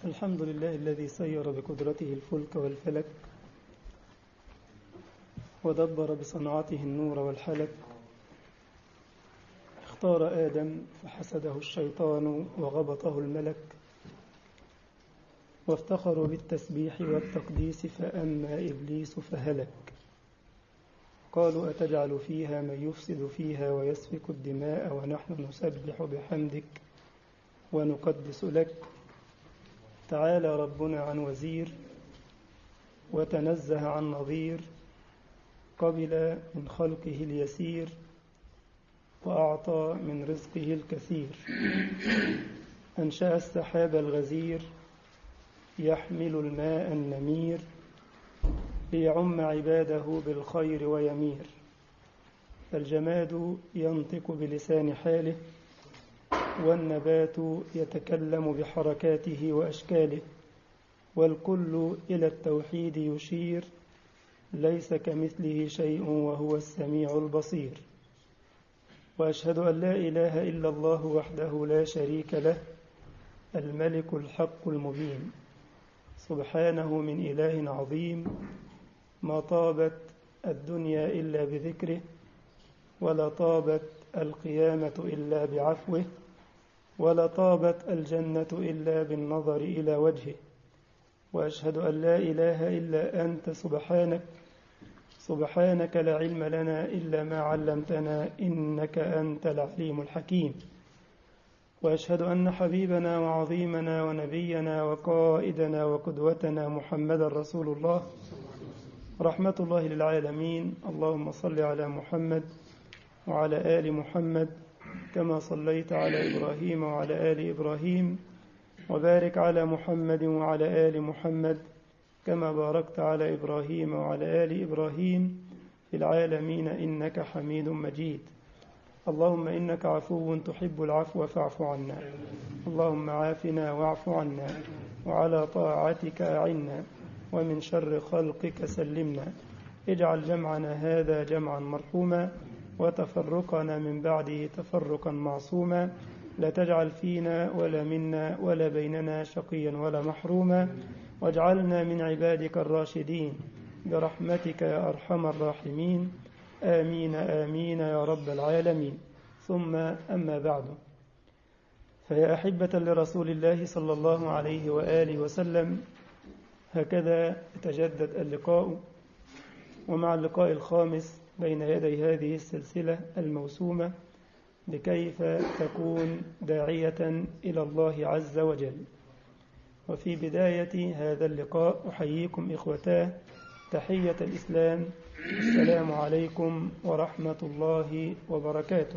الحمد لله الذي سير بقدرته الفلك والفلك ودبر بصنعته النور والحلك اختار آدم فحسده الشيطان وغبطه الملك وافتخروا بالتسبيح والتقديس فأما إبليس فهلك قالوا أتجعل فيها من يفسد فيها ويسفك الدماء ونحن نسبح بحمدك ونقدس لك تعالى ربنا عن وزير وتنزه عن نظير قبل من خلقه اليسير وأعطى من رزقه الكثير أنشأ السحاب الغزير يحمل الماء النمير ليعم عباده بالخير ويمير الجماد ينطق بلسان حاله والنبات يتكلم بحركاته وأشكاله والكل إلى التوحيد يشير ليس كمثله شيء وهو السميع البصير وأشهد أن لا إله إلا الله وحده لا شريك له الملك الحق المبين سبحانه من إله عظيم ما طابت الدنيا إلا بذكره ولا طابت القيامة إلا بعفوه ولا طابت الجنة إلا بالنظر إلى وجهه وأشهد أن لا إله إلا أنت سبحانك سبحانك لا علم لنا إلا ما علمتنا إنك أنت العليم الحكيم وأشهد أن حبيبنا وعظيمنا ونبينا وقائدنا وقدوتنا محمد رسول الله رحمة الله للعالمين اللهم صل على محمد وعلى آل محمد كما صليت على إبراهيم وعلى آل إبراهيم وبارك على محمد وعلى آل محمد كما باركت على إبراهيم وعلى آل إبراهيم في العالمين إنك حميد مجيد اللهم إنك عفو تحب العفو فاعف عنا اللهم عافنا واعف عنا وعلى طاعتك أعنا ومن شر خلقك سلمنا اجعل جمعنا هذا جمعا مرحوما وتفرقنا من بعده تفرقا معصوما لا تجعل فينا ولا منا ولا بيننا شقيا ولا محروما واجعلنا من عبادك الراشدين برحمتك يا أرحم الراحمين آمين آمين يا رب العالمين ثم أما بعد فيا أحبة لرسول الله صلى الله عليه وآله وسلم هكذا يتجدد اللقاء ومع اللقاء الخامس بين يدي هذه السلسلة الموسومة بكيف تكون داعية إلى الله عز وجل وفي بداية هذا اللقاء أحييكم إخوتاه تحية الإسلام السلام عليكم ورحمة الله وبركاته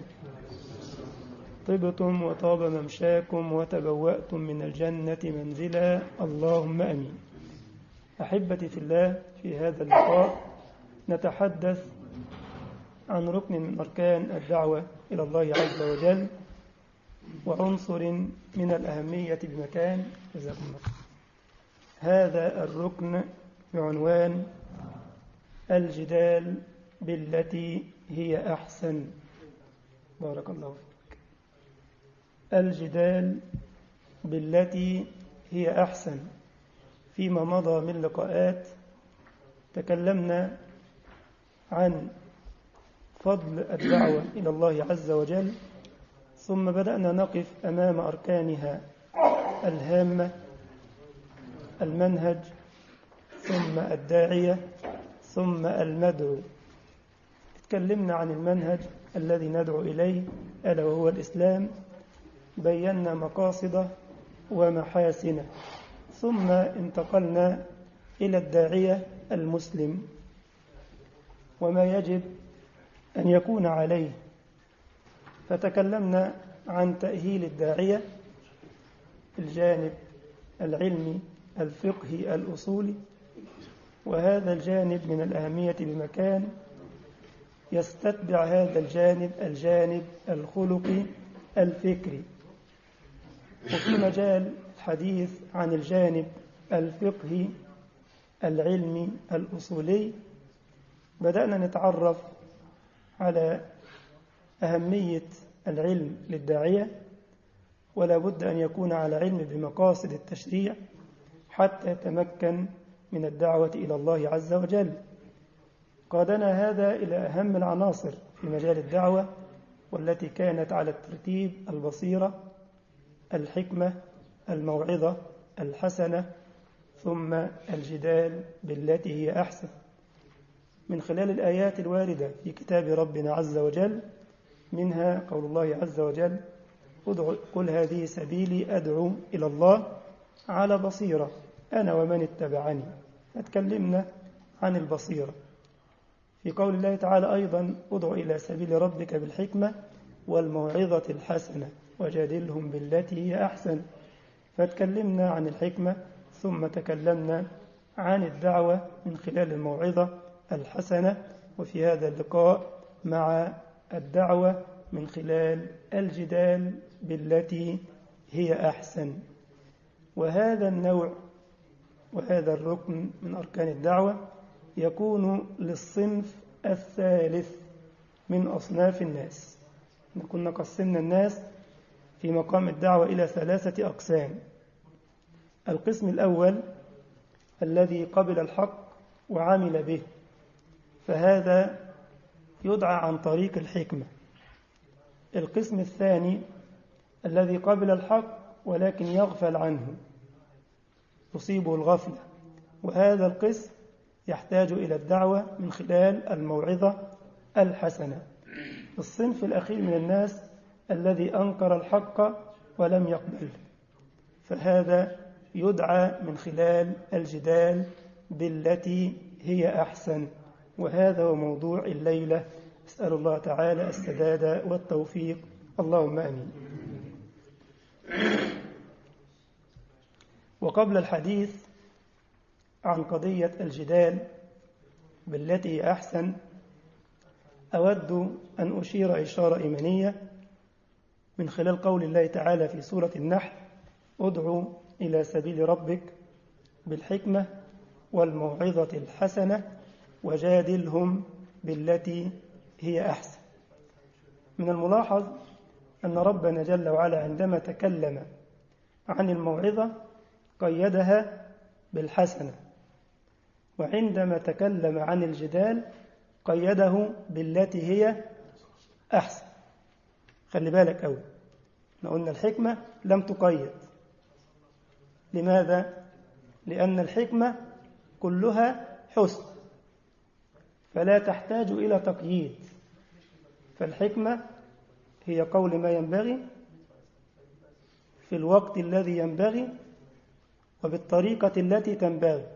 طبتم وطاب ممشاكم وتبوأتم من الجنة منزلا اللهم أمين أحبتي في الله في هذا اللقاء نتحدث عن ركن من أركان الدعوة إلى الله عز وجل وعنصر من الأهمية بمكان جزاكم الله هذا الركن بعنوان الجدال بالتي هي أحسن بارك الله فيك الجدال بالتي هي أحسن فيما مضى من لقاءات تكلمنا عن فضل الدعوة إلى الله عز وجل ثم بدأنا نقف أمام أركانها الهامة المنهج ثم الداعية ثم المدعو تكلمنا عن المنهج الذي ندعو إليه ألا وهو الإسلام بينا مقاصده ومحاسنه ثم انتقلنا إلى الداعية المسلم وما يجب أن يكون عليه فتكلمنا عن تأهيل الداعية الجانب العلمي الفقهي الأصولي وهذا الجانب من الأهمية بمكان يستتبع هذا الجانب الجانب الخلقي الفكري وفي مجال الحديث عن الجانب الفقهي العلمي الأصولي بدأنا نتعرف على أهمية العلم للداعية ولا بد أن يكون على علم بمقاصد التشريع حتى يتمكن من الدعوة إلى الله عز وجل قادنا هذا إلى أهم العناصر في مجال الدعوة والتي كانت على الترتيب البصيرة الحكمة الموعظة الحسنة ثم الجدال بالتي هي أحسن من خلال الآيات الواردة في كتاب ربنا عز وجل منها قول الله عز وجل ادعو قل هذه سبيلي أدعو إلى الله على بصيرة أنا ومن اتبعني فتكلمنا عن البصيرة في قول الله تعالى أيضا ادعو إلى سبيل ربك بالحكمة والموعظة الحسنة وجادلهم بالتي هي أحسن فتكلمنا عن الحكمة ثم تكلمنا عن الدعوة من خلال الموعظة الحسنة وفي هذا اللقاء مع الدعوة من خلال الجدال بالتي هي أحسن وهذا النوع وهذا الركن من أركان الدعوة يكون للصنف الثالث من أصناف الناس كنا قسمنا الناس في مقام الدعوة إلى ثلاثة أقسام القسم الأول الذي قبل الحق وعمل به فهذا يدعى عن طريق الحكمة القسم الثاني الذي قبل الحق ولكن يغفل عنه تصيبه الغفلة وهذا القسم يحتاج إلى الدعوة من خلال الموعظة الحسنة الصنف الأخير من الناس الذي أنكر الحق ولم يقبل فهذا يدعى من خلال الجدال بالتي هي أحسن وهذا هو موضوع الليلة أسأل الله تعالى السداد والتوفيق اللهم آمين وقبل الحديث عن قضية الجدال بالتي هي أحسن أود أن أشير إشارة إيمانية من خلال قول الله تعالى في سورة النحل ادعو إلى سبيل ربك بالحكمة والموعظة الحسنة وجادلهم بالتي هي أحسن من الملاحظ أن ربنا جل وعلا عندما تكلم عن الموعظة قيدها بالحسنة وعندما تكلم عن الجدال قيده بالتي هي أحسن خلي بالك أوي احنا قلنا الحكمة لم تقيد لماذا؟ لأن الحكمة كلها حسن فلا تحتاج إلى تقييد فالحكمة هي قول ما ينبغي في الوقت الذي ينبغي وبالطريقة التي تنبغي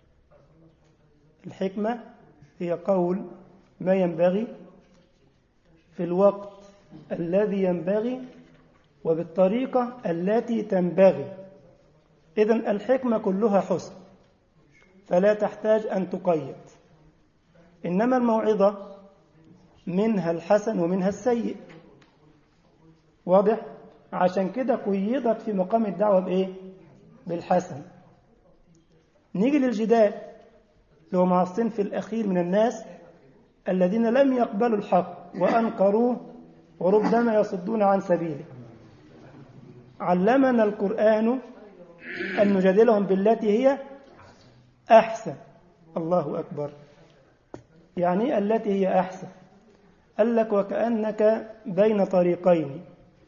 الحكمة هي قول ما ينبغي في الوقت الذي ينبغي وبالطريقة التي تنبغي إذن الحكمة كلها حسن فلا تحتاج أن تقيد إنما الموعظة منها الحسن ومنها السيء واضح عشان كده قيدت في مقام الدعوة بإيه بالحسن نيجي للجدال اللي هو مع الصنف الأخير من الناس الذين لم يقبلوا الحق وأنكروه وربما يصدون عن سبيله علمنا القرآن أن نجادلهم بالتي هي أحسن الله أكبر يعني التي هي أحسن قال لك وكأنك بين طريقين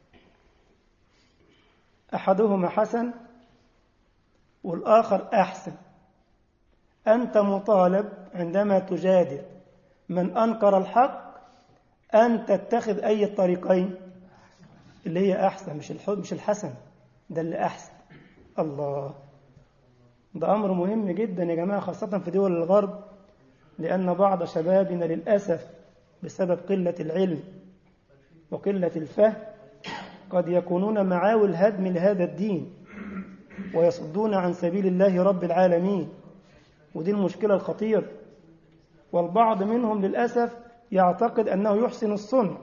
أحدهما حسن والآخر أحسن أنت مطالب عندما تجادل من أنكر الحق أن تتخذ أي الطريقين اللي هي أحسن مش الحب مش الحسن ده اللي أحسن الله ده أمر مهم جدا يا جماعة خاصة في دول الغرب لأن بعض شبابنا للأسف بسبب قلة العلم وقلة الفهم قد يكونون معاول هدم لهذا الدين ويصدون عن سبيل الله رب العالمين ودي المشكلة الخطيرة والبعض منهم للأسف يعتقد أنه يحسن الصنع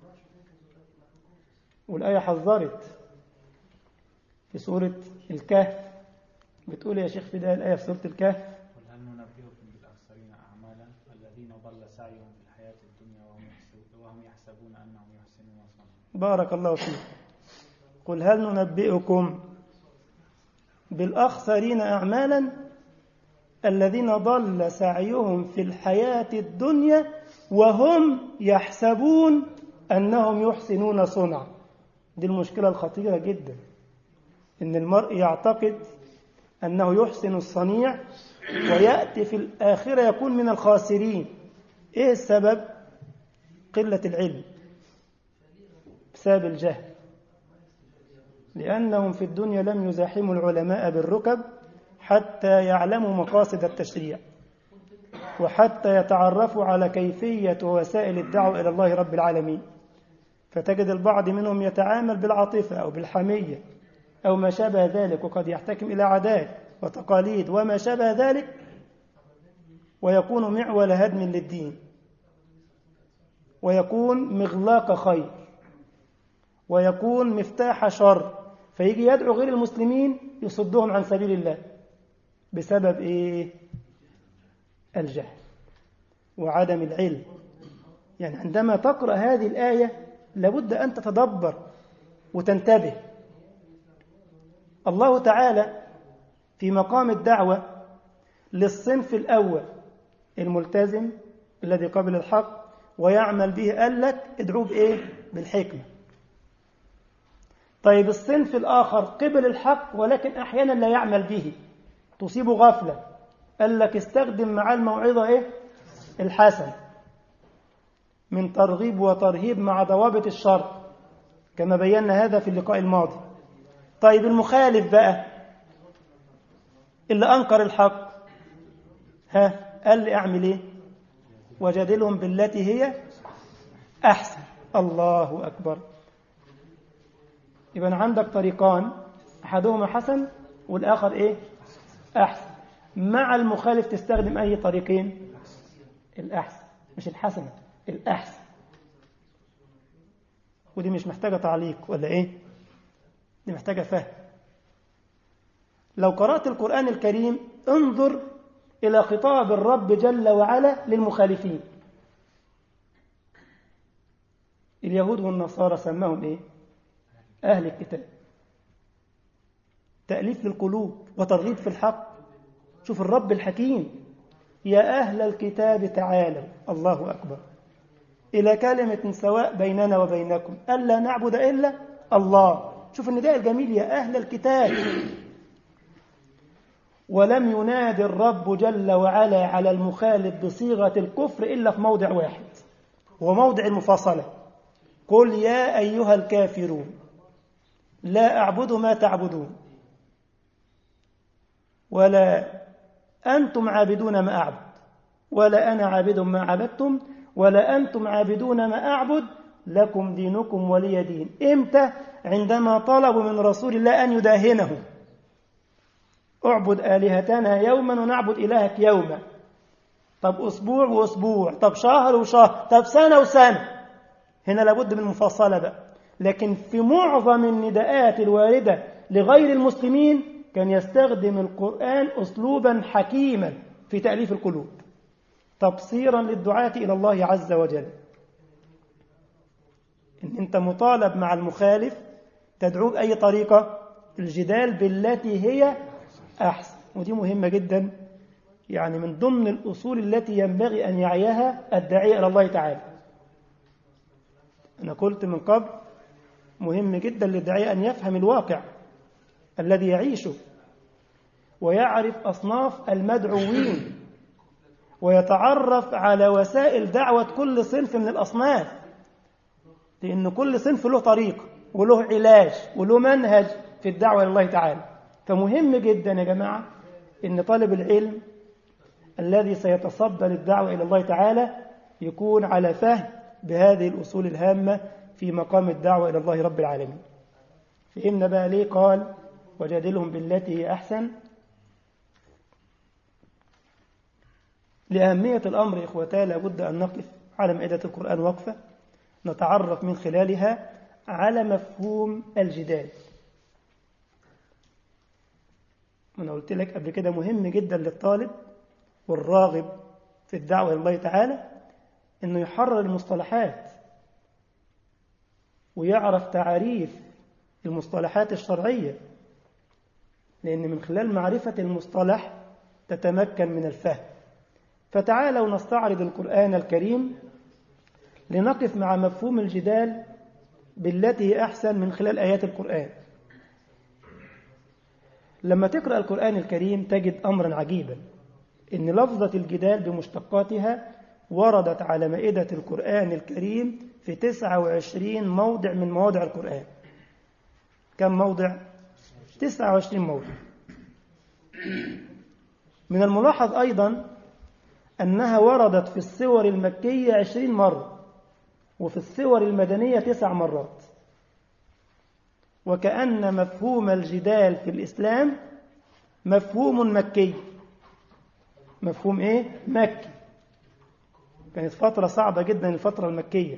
والآية حذرت في سورة الكهف بتقول يا شيخ في ده الآية في سورة الكهف قل هل ننبئكم بالأخسرين أعمالا الذين ضل سعيهم في الحياة الدنيا وهم يحسبون, وهم يحسبون أنهم يحسنون صنعا بارك الله فيك قل هل ننبئكم بالأخسرين أعمالا الذين ضل سعيهم في الحياة الدنيا وهم يحسبون أنهم يحسنون صنعا دي المشكلة الخطيرة جدا إن المرء يعتقد أنه يحسن الصنيع ويأتي في الآخرة يكون من الخاسرين إيه السبب؟ قلة العلم بسبب الجهل لأنهم في الدنيا لم يزاحموا العلماء بالركب حتى يعلموا مقاصد التشريع وحتى يتعرفوا على كيفية ووسائل الدعوة إلى الله رب العالمين فتجد البعض منهم يتعامل بالعاطفة أو بالحمية أو ما شابه ذلك وقد يحتكم إلى عادات وتقاليد وما شابه ذلك ويكون معول هدم للدين ويكون مغلاق خير ويكون مفتاح شر فيجي يدعو غير المسلمين يصدهم عن سبيل الله بسبب ايه الجهل وعدم العلم يعني عندما تقرا هذه الايه لابد ان تتدبر وتنتبه الله تعالى في مقام الدعوه للصنف الاول الملتزم الذي قبل الحق ويعمل به قال لك ادعوه بايه بالحكمه طيب الصنف الآخر قبل الحق ولكن أحيانا لا يعمل به تصيب غفلة قال لك استخدم مع الموعظة إيه؟ الحسن من ترغيب وترهيب مع ضوابط الشر كما بينا هذا في اللقاء الماضي طيب المخالف بقى اللي أنكر الحق ها قال لي أعمل إيه وجادلهم بالتي هي أحسن الله أكبر يبقى عندك طريقان أحدهما حسن والآخر إيه أحسن مع المخالف تستخدم أي طريقين الأحسن مش الحسنة الأحسن ودي مش محتاجة تعليق ولا إيه دي محتاجة فهم لو قرأت القرآن الكريم انظر إلى خطاب الرب جل وعلا للمخالفين اليهود والنصارى سماهم إيه أهل الكتاب تأليف للقلوب وترغيب في الحق شوف الرب الحكيم يا أهل الكتاب تعالوا الله أكبر إلى كلمة سواء بيننا وبينكم ألا نعبد إلا الله شوف النداء الجميل يا أهل الكتاب ولم ينادي الرب جل وعلا على المخالف بصيغة الكفر إلا في موضع واحد وموضع المفاصلة قل يا أيها الكافرون لا أعبد ما تعبدون ولا أنتم عابدون ما أعبد ولا أنا عابد ما عبدتم ولا أنتم عابدون ما أعبد لكم دينكم ولي دين إمتى عندما طلبوا من رسول الله أن يداهنه اعبد آلهتنا يوما ونعبد إلهك يوما طب أسبوع وأسبوع طب شهر وشهر طب سنة وسنة هنا لابد من مفصلة بقى لكن في معظم النداءات الواردة لغير المسلمين كان يستخدم القرآن أسلوبا حكيما في تأليف القلوب تبصيرا للدعاة إلى الله عز وجل إن أنت مطالب مع المخالف تدعوه بأي طريقة الجدال بالتي هي أحسن ودي مهمة جدا يعني من ضمن الأصول التي ينبغي أن يعيها الداعية إلى الله تعالى أنا قلت من قبل مهم جدا للداعية أن يفهم الواقع الذي يعيشه ويعرف أصناف المدعوين ويتعرف على وسائل دعوة كل صنف من الأصناف لأن كل صنف له طريق وله علاج وله منهج في الدعوة إلى الله تعالى فمهم جدا يا جماعة أن طالب العلم الذي سيتصدى للدعوة إلى الله تعالى يكون على فهم بهذه الأصول الهامة في مقام الدعوة إلى الله رب العالمين فهمنا بقى ليه قال وجادلهم بالتي هي أحسن لأهمية الأمر إخوتا لابد أن نقف على مائدة القرآن وقفة نتعرف من خلالها على مفهوم الجدال أنا قلت لك قبل كده مهم جدا للطالب والراغب في الدعوة إلى الله تعالى أنه يحرر المصطلحات ويعرف تعاريف المصطلحات الشرعية لأن من خلال معرفة المصطلح تتمكن من الفهم فتعالوا نستعرض القرآن الكريم لنقف مع مفهوم الجدال بالتي هي أحسن من خلال آيات القرآن لما تقرأ القرآن الكريم تجد أمرا عجيبا إن لفظة الجدال بمشتقاتها وردت على مائدة القرآن الكريم في 29 موضع من مواضع القرآن كم موضع؟ 29 موضع من الملاحظ أيضا أنها وردت في السور المكية 20 مرة وفي السور المدنية تسع مرات وكأن مفهوم الجدال في الإسلام مفهوم مكي مفهوم إيه؟ مكي كانت فترة صعبة جدا الفترة المكية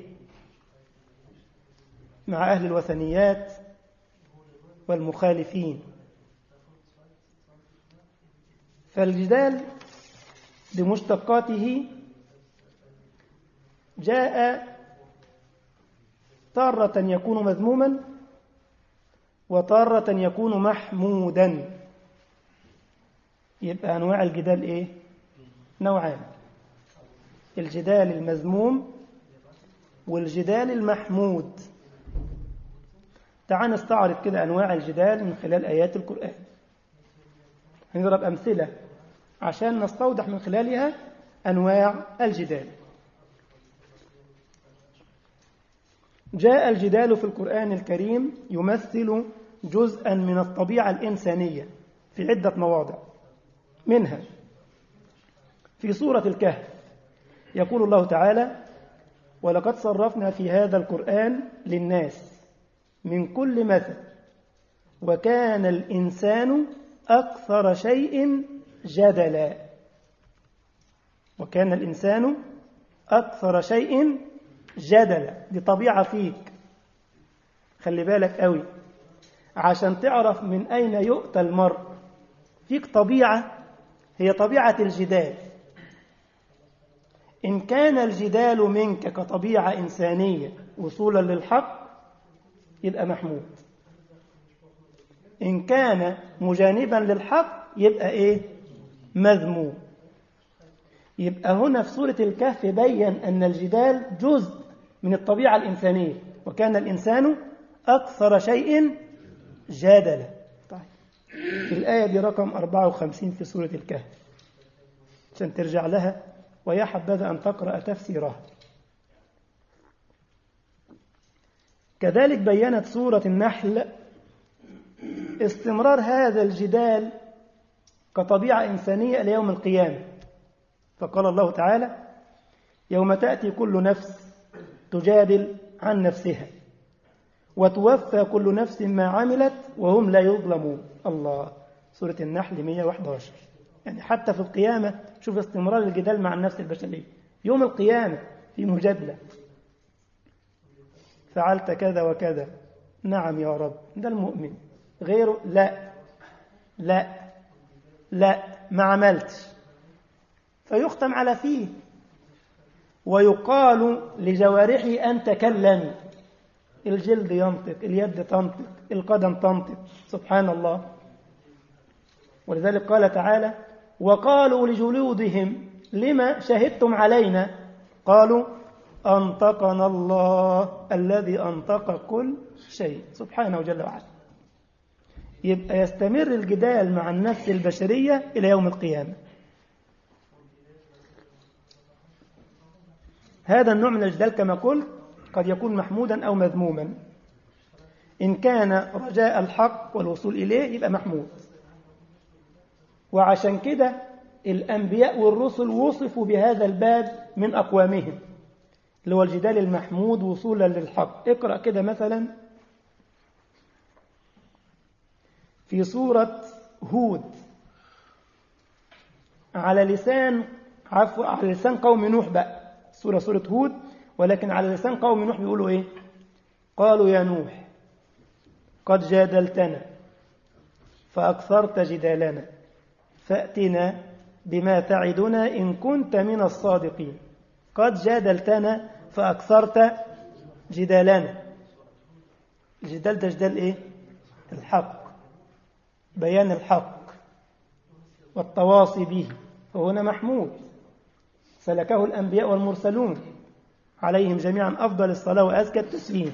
مع أهل الوثنيات والمخالفين فالجدال بمشتقاته جاء تارة يكون مذموما وتارة يكون محمودا يبقى أنواع الجدال إيه؟ نوعان الجدال المذموم والجدال المحمود تعال نستعرض كده أنواع الجدال من خلال آيات القرآن هنضرب أمثلة عشان نستوضح من خلالها أنواع الجدال جاء الجدال في القرآن الكريم يمثل جزءا من الطبيعة الإنسانية في عدة مواضع منها في سورة الكهف يقول الله تعالى ولقد صرفنا في هذا القرآن للناس من كل مثل وكان الإنسان أكثر شيء جدلا وكان الإنسان أكثر شيء جدلا دي طبيعة فيك خلي بالك قوي عشان تعرف من أين يؤتى المرء فيك طبيعة هي طبيعة الجدال إن كان الجدال منك كطبيعة إنسانية وصولا للحق يبقى محمود إن كان مجانبا للحق يبقى إيه مذموم يبقى هنا في سورة الكهف بين أن الجدال جزء من الطبيعة الإنسانية وكان الإنسان أكثر شيء جادلا طيب في الآية دي رقم 54 في سورة الكهف عشان ترجع لها ويا حبذا أن تقرأ تفسيرها كذلك بينت سورة النحل استمرار هذا الجدال كطبيعة إنسانية إلى يوم القيامة فقال الله تعالى يوم تأتي كل نفس تجادل عن نفسها وتوفى كل نفس ما عملت وهم لا يظلمون الله سورة النحل 111 يعني حتى في القيامة شوف استمرار الجدال مع النفس البشرية يوم القيامة في مجادلة فعلت كذا وكذا نعم يا رب ده المؤمن غيره لا لا لا ما عملتش فيختم على فيه ويقال لجوارحه أن تكلمي الجلد ينطق اليد تنطق القدم تنطق سبحان الله ولذلك قال تعالى وقالوا لجلودهم لما شهدتم علينا قالوا أنطقنا الله الذي أنطق كل شيء سبحانه جل وعلا يبقى يستمر الجدال مع النفس البشرية إلى يوم القيامة هذا النوع من الجدال كما قلت قد يكون محمودا أو مذموما إن كان رجاء الحق والوصول إليه يبقى محمود وعشان كده الأنبياء والرسل وصفوا بهذا الباب من أقوامهم اللي هو الجدال المحمود وصولا للحق اقرأ كده مثلا في سورة هود على لسان عفوا على لسان قوم نوح بقى سورة سورة هود ولكن على لسان قوم نوح بيقولوا ايه قالوا يا نوح قد جادلتنا فأكثرت جدالنا فأتنا بما تعدنا إن كنت من الصادقين قد جادلتنا فأكثرت جدالنا الجدال ده جدال إيه؟ الحق بيان الحق والتواصي به فهنا محمود سلكه الأنبياء والمرسلون عليهم جميعا أفضل الصلاة وأزكى التسليم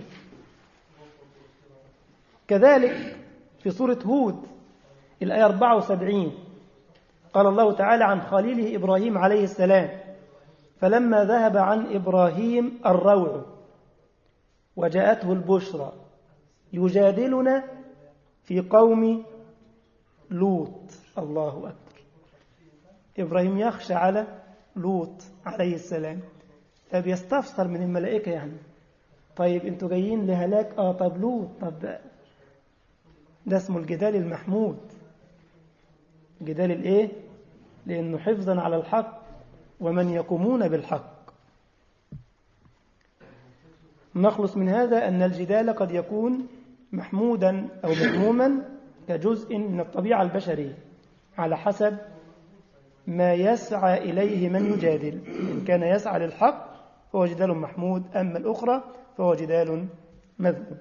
كذلك في سورة هود الآية 74 قال الله تعالى عن خليله إبراهيم عليه السلام فلما ذهب عن إبراهيم الروع وجاءته البشرى يجادلنا في قوم لوط الله أكبر إبراهيم يخشى على لوط عليه السلام فبيستفسر من الملائكة يعني طيب انتوا جايين لهلاك اه طب لوط طب ده اسمه الجدال المحمود جدال الايه لانه حفظا على الحق ومن يقومون بالحق نخلص من هذا ان الجدال قد يكون محمودا او مذموما كجزء من الطبيعه البشريه على حسب ما يسعى اليه من يجادل ان كان يسعى للحق فهو جدال محمود اما الاخرى فهو جدال مذموم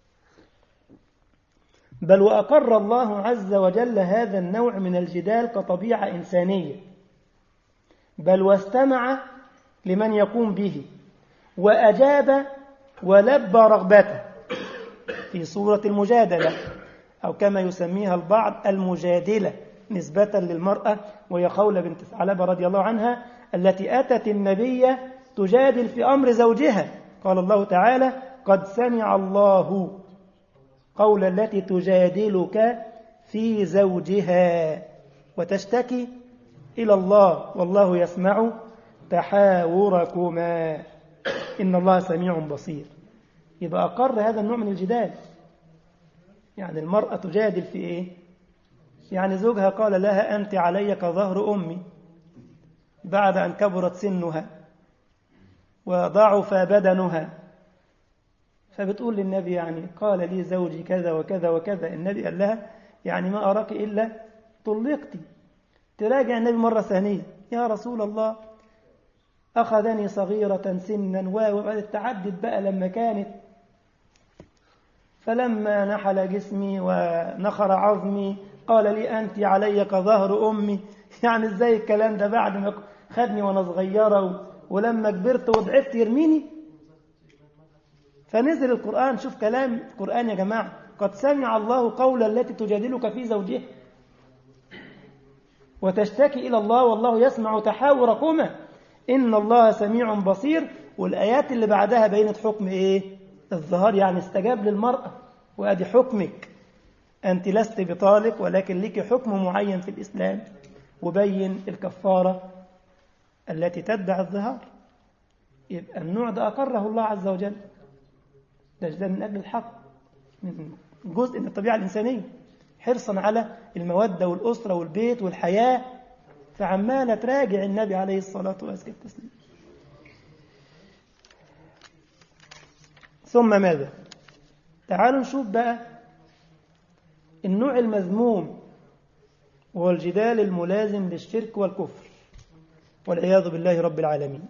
بل وأقر الله عز وجل هذا النوع من الجدال كطبيعة إنسانية بل واستمع لمن يقوم به وأجاب ولبى رغبته في صورة المجادلة أو كما يسميها البعض المجادلة نسبة للمرأة وهي خولة بنت ثعلبة رضي الله عنها التي أتت النبي تجادل في أمر زوجها قال الله تعالى قد سمع الله قول التي تجادلك في زوجها وتشتكي إلى الله والله يسمع تحاوركما إن الله سميع بصير يبقى أقر هذا النوع من الجدال يعني المرأة تجادل في إيه يعني زوجها قال لها أنت علي كظهر أمي بعد أن كبرت سنها وضعف بدنها فبتقول للنبي يعني قال لي زوجي كذا وكذا وكذا النبي قال لها يعني ما أراك إلا طلقتي تراجع النبي مرة ثانية يا رسول الله أخذني صغيرة سنا وبعد التعدد بقى لما كانت فلما نحل جسمي ونخر عظمي قال لي أنت علي كظهر أمي يعني ازاي الكلام ده بعد ما خدني وأنا صغيرة ولما كبرت وضعفت يرميني فنزل القرآن شوف كلام القرآن يا جماعة قد سمع الله قول التي تجادلك في زوجها وتشتكي إلى الله والله يسمع تحاوركما إن الله سميع بصير والآيات اللي بعدها بينت حكم إيه الظهار يعني استجاب للمرأة وأدي حكمك أنت لست بطالق ولكن لك حكم معين في الإسلام وبين الكفارة التي تتبع الظهار يبقى النوع ده أقره الله عز وجل ده ده من أجل الحق من جزء من الطبيعة الإنسانية حرصا على المودة والأسرة والبيت والحياة فعمالة تراجع النبي عليه الصلاة والسلام التسليم ثم ماذا تعالوا نشوف بقى النوع المذموم وهو الجدال الملازم للشرك والكفر والعياذ بالله رب العالمين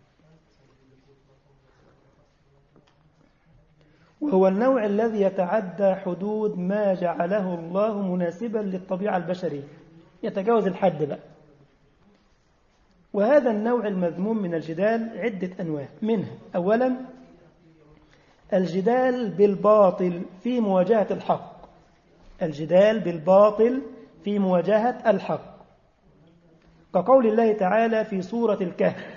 وهو النوع الذي يتعدى حدود ما جعله الله مناسبا للطبيعة البشرية يتجاوز الحد بقى وهذا النوع المذموم من الجدال عدة أنواع منها أولا الجدال بالباطل في مواجهة الحق الجدال بالباطل في مواجهة الحق كقول الله تعالى في سورة الكهف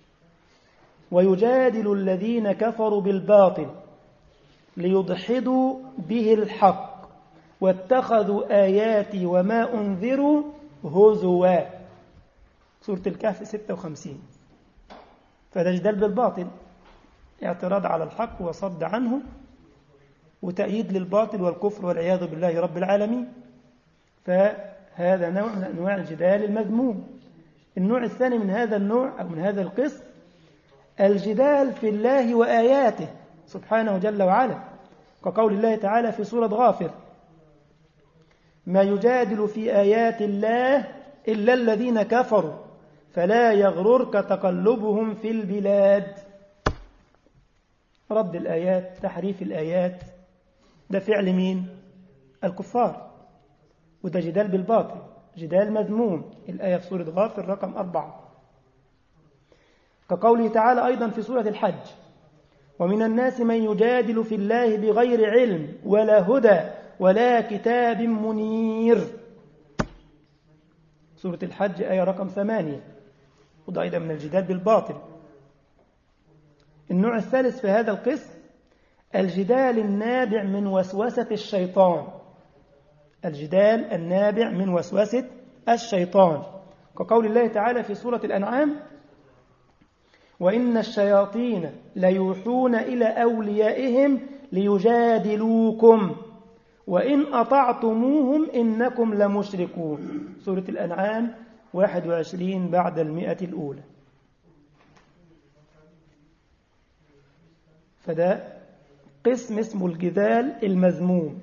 ويجادل الذين كفروا بالباطل ليدحضوا به الحق واتخذوا آياتي وما أنذروا هزوا سورة الكهف 56 فده جدال بالباطل اعتراض على الحق وصد عنه وتأييد للباطل والكفر والعياذ بالله رب العالمين فهذا نوع من أنواع الجدال المذموم النوع الثاني من هذا النوع أو من هذا القسم الجدال في الله وآياته سبحانه جل وعلا كقول الله تعالى في سورة غافر ما يجادل في آيات الله إلا الذين كفروا فلا يغررك تقلبهم في البلاد رد الآيات تحريف الآيات ده فعل مين الكفار وده جدال بالباطل جدال مذموم الآية في سورة غافر رقم أربعة كقوله تعالى أيضا في سورة الحج ومن الناس من يجادل في الله بغير علم ولا هدى ولا كتاب منير سورة الحج آية رقم ثمانية وده أيضا من الجدال بالباطل النوع الثالث في هذا القسم الجدال النابع من وسوسة الشيطان الجدال النابع من وسوسة الشيطان كقول الله تعالى في سورة الأنعام وإن الشياطين ليوحون إلى أوليائهم ليجادلوكم وإن أطعتموهم إنكم لمشركون سورة الأنعام 21 بعد المئة الأولى فده قسم اسمه الجدال المذموم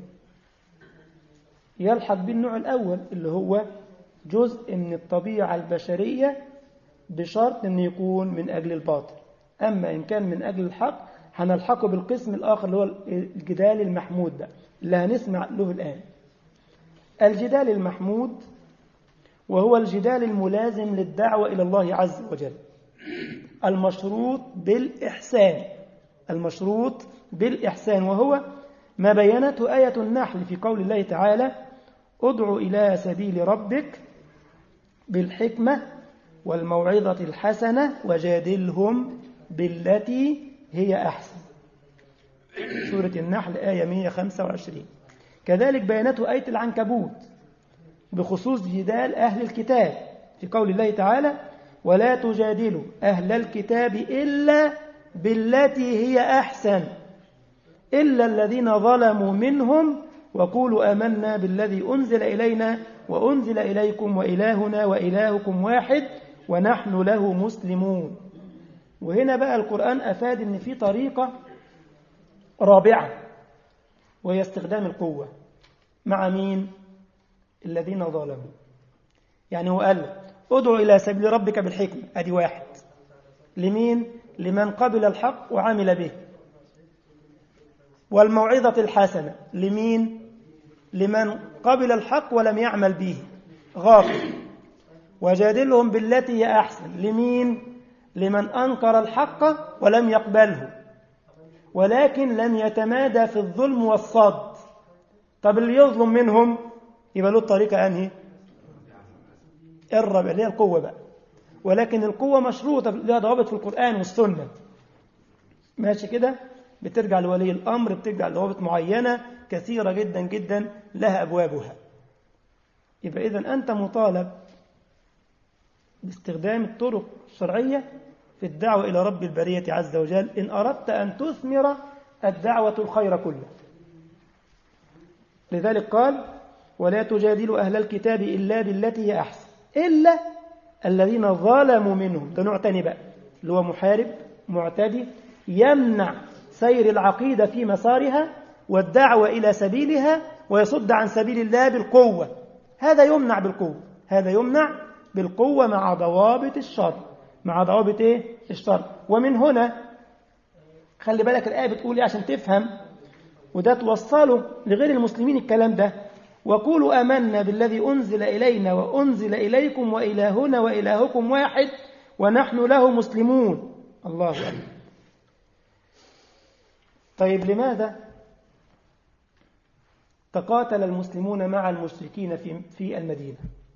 يلحق بالنوع الأول اللي هو جزء من الطبيعة البشرية بشرط أن يكون من أجل الباطل أما إن كان من أجل الحق هنلحقه بالقسم الآخر اللي هو الجدال المحمود ده اللي هنسمع له الآن الجدال المحمود وهو الجدال الملازم للدعوة إلى الله عز وجل المشروط بالإحسان المشروط بالإحسان وهو ما بينته آية النحل في قول الله تعالى ادع إلى سبيل ربك بالحكمة والموعظة الحسنة وجادلهم بالتي هي أحسن سورة النحل آية 125 كذلك بينته آية العنكبوت بخصوص جدال أهل الكتاب في قول الله تعالى ولا تجادلوا أهل الكتاب إلا بالتي هي أحسن إلا الذين ظلموا منهم وقولوا آمنا بالذي أنزل إلينا وأنزل إليكم وإلهنا وإلهكم واحد ونحن له مسلمون وهنا بقى القرآن أفاد أن في طريقة رابعة وهي استخدام القوة مع مين؟ الذين ظلموا يعني هو قال ادعو إلى سبيل ربك بالحكمة أدي واحد لمين؟ لمن قبل الحق وعمل به والموعظة الحسنة لمين؟ لمن قبل الحق ولم يعمل به غافل وجادلهم بالتي هي أحسن لمين؟ لمن أنكر الحق ولم يقبله ولكن لم يتمادى في الظلم والصد طب اللي يظلم منهم يبقى له الطريقة أنهي الربع اللي هي القوة بقى ولكن القوة مشروطة لها ضوابط في القرآن والسنة ماشي كده بترجع لولي الأمر بترجع لضوابط معينة كثيرة جدا جدا لها أبوابها يبقى إذا أنت مطالب باستخدام الطرق الشرعية في الدعوة إلى رب البرية عز وجل إن أردت أن تثمر الدعوة الخير كله لذلك قال ولا تجادلوا أهل الكتاب إلا بالتي هي أحسن إلا الذين ظلموا منهم ده نوع تاني بقى اللي هو محارب معتدي يمنع سير العقيدة في مسارها والدعوة إلى سبيلها ويصد عن سبيل الله بالقوة هذا يمنع بالقوة هذا يمنع بالقوة مع ضوابط الشر مع ضوابط إيه؟ الشر ومن هنا خلي بالك الآية بتقول إيه عشان تفهم وده توصله لغير المسلمين الكلام ده وقولوا آمنا بالذي أنزل إلينا وأنزل إليكم وإلهنا وإلهكم واحد ونحن له مسلمون الله أكبر طيب لماذا تقاتل المسلمون مع المشركين في في المدينة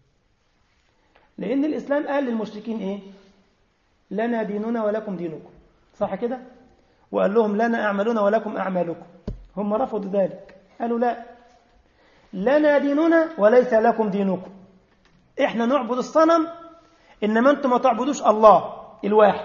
لأن الإسلام قال للمشركين إيه لنا ديننا ولكم دينكم صح كده وقال لهم لنا أعمالنا ولكم أعمالكم هم رفضوا ذلك قالوا لا لنا ديننا وليس لكم دينكم احنا نعبد الصنم انما انتم ما تعبدوش الله الواحد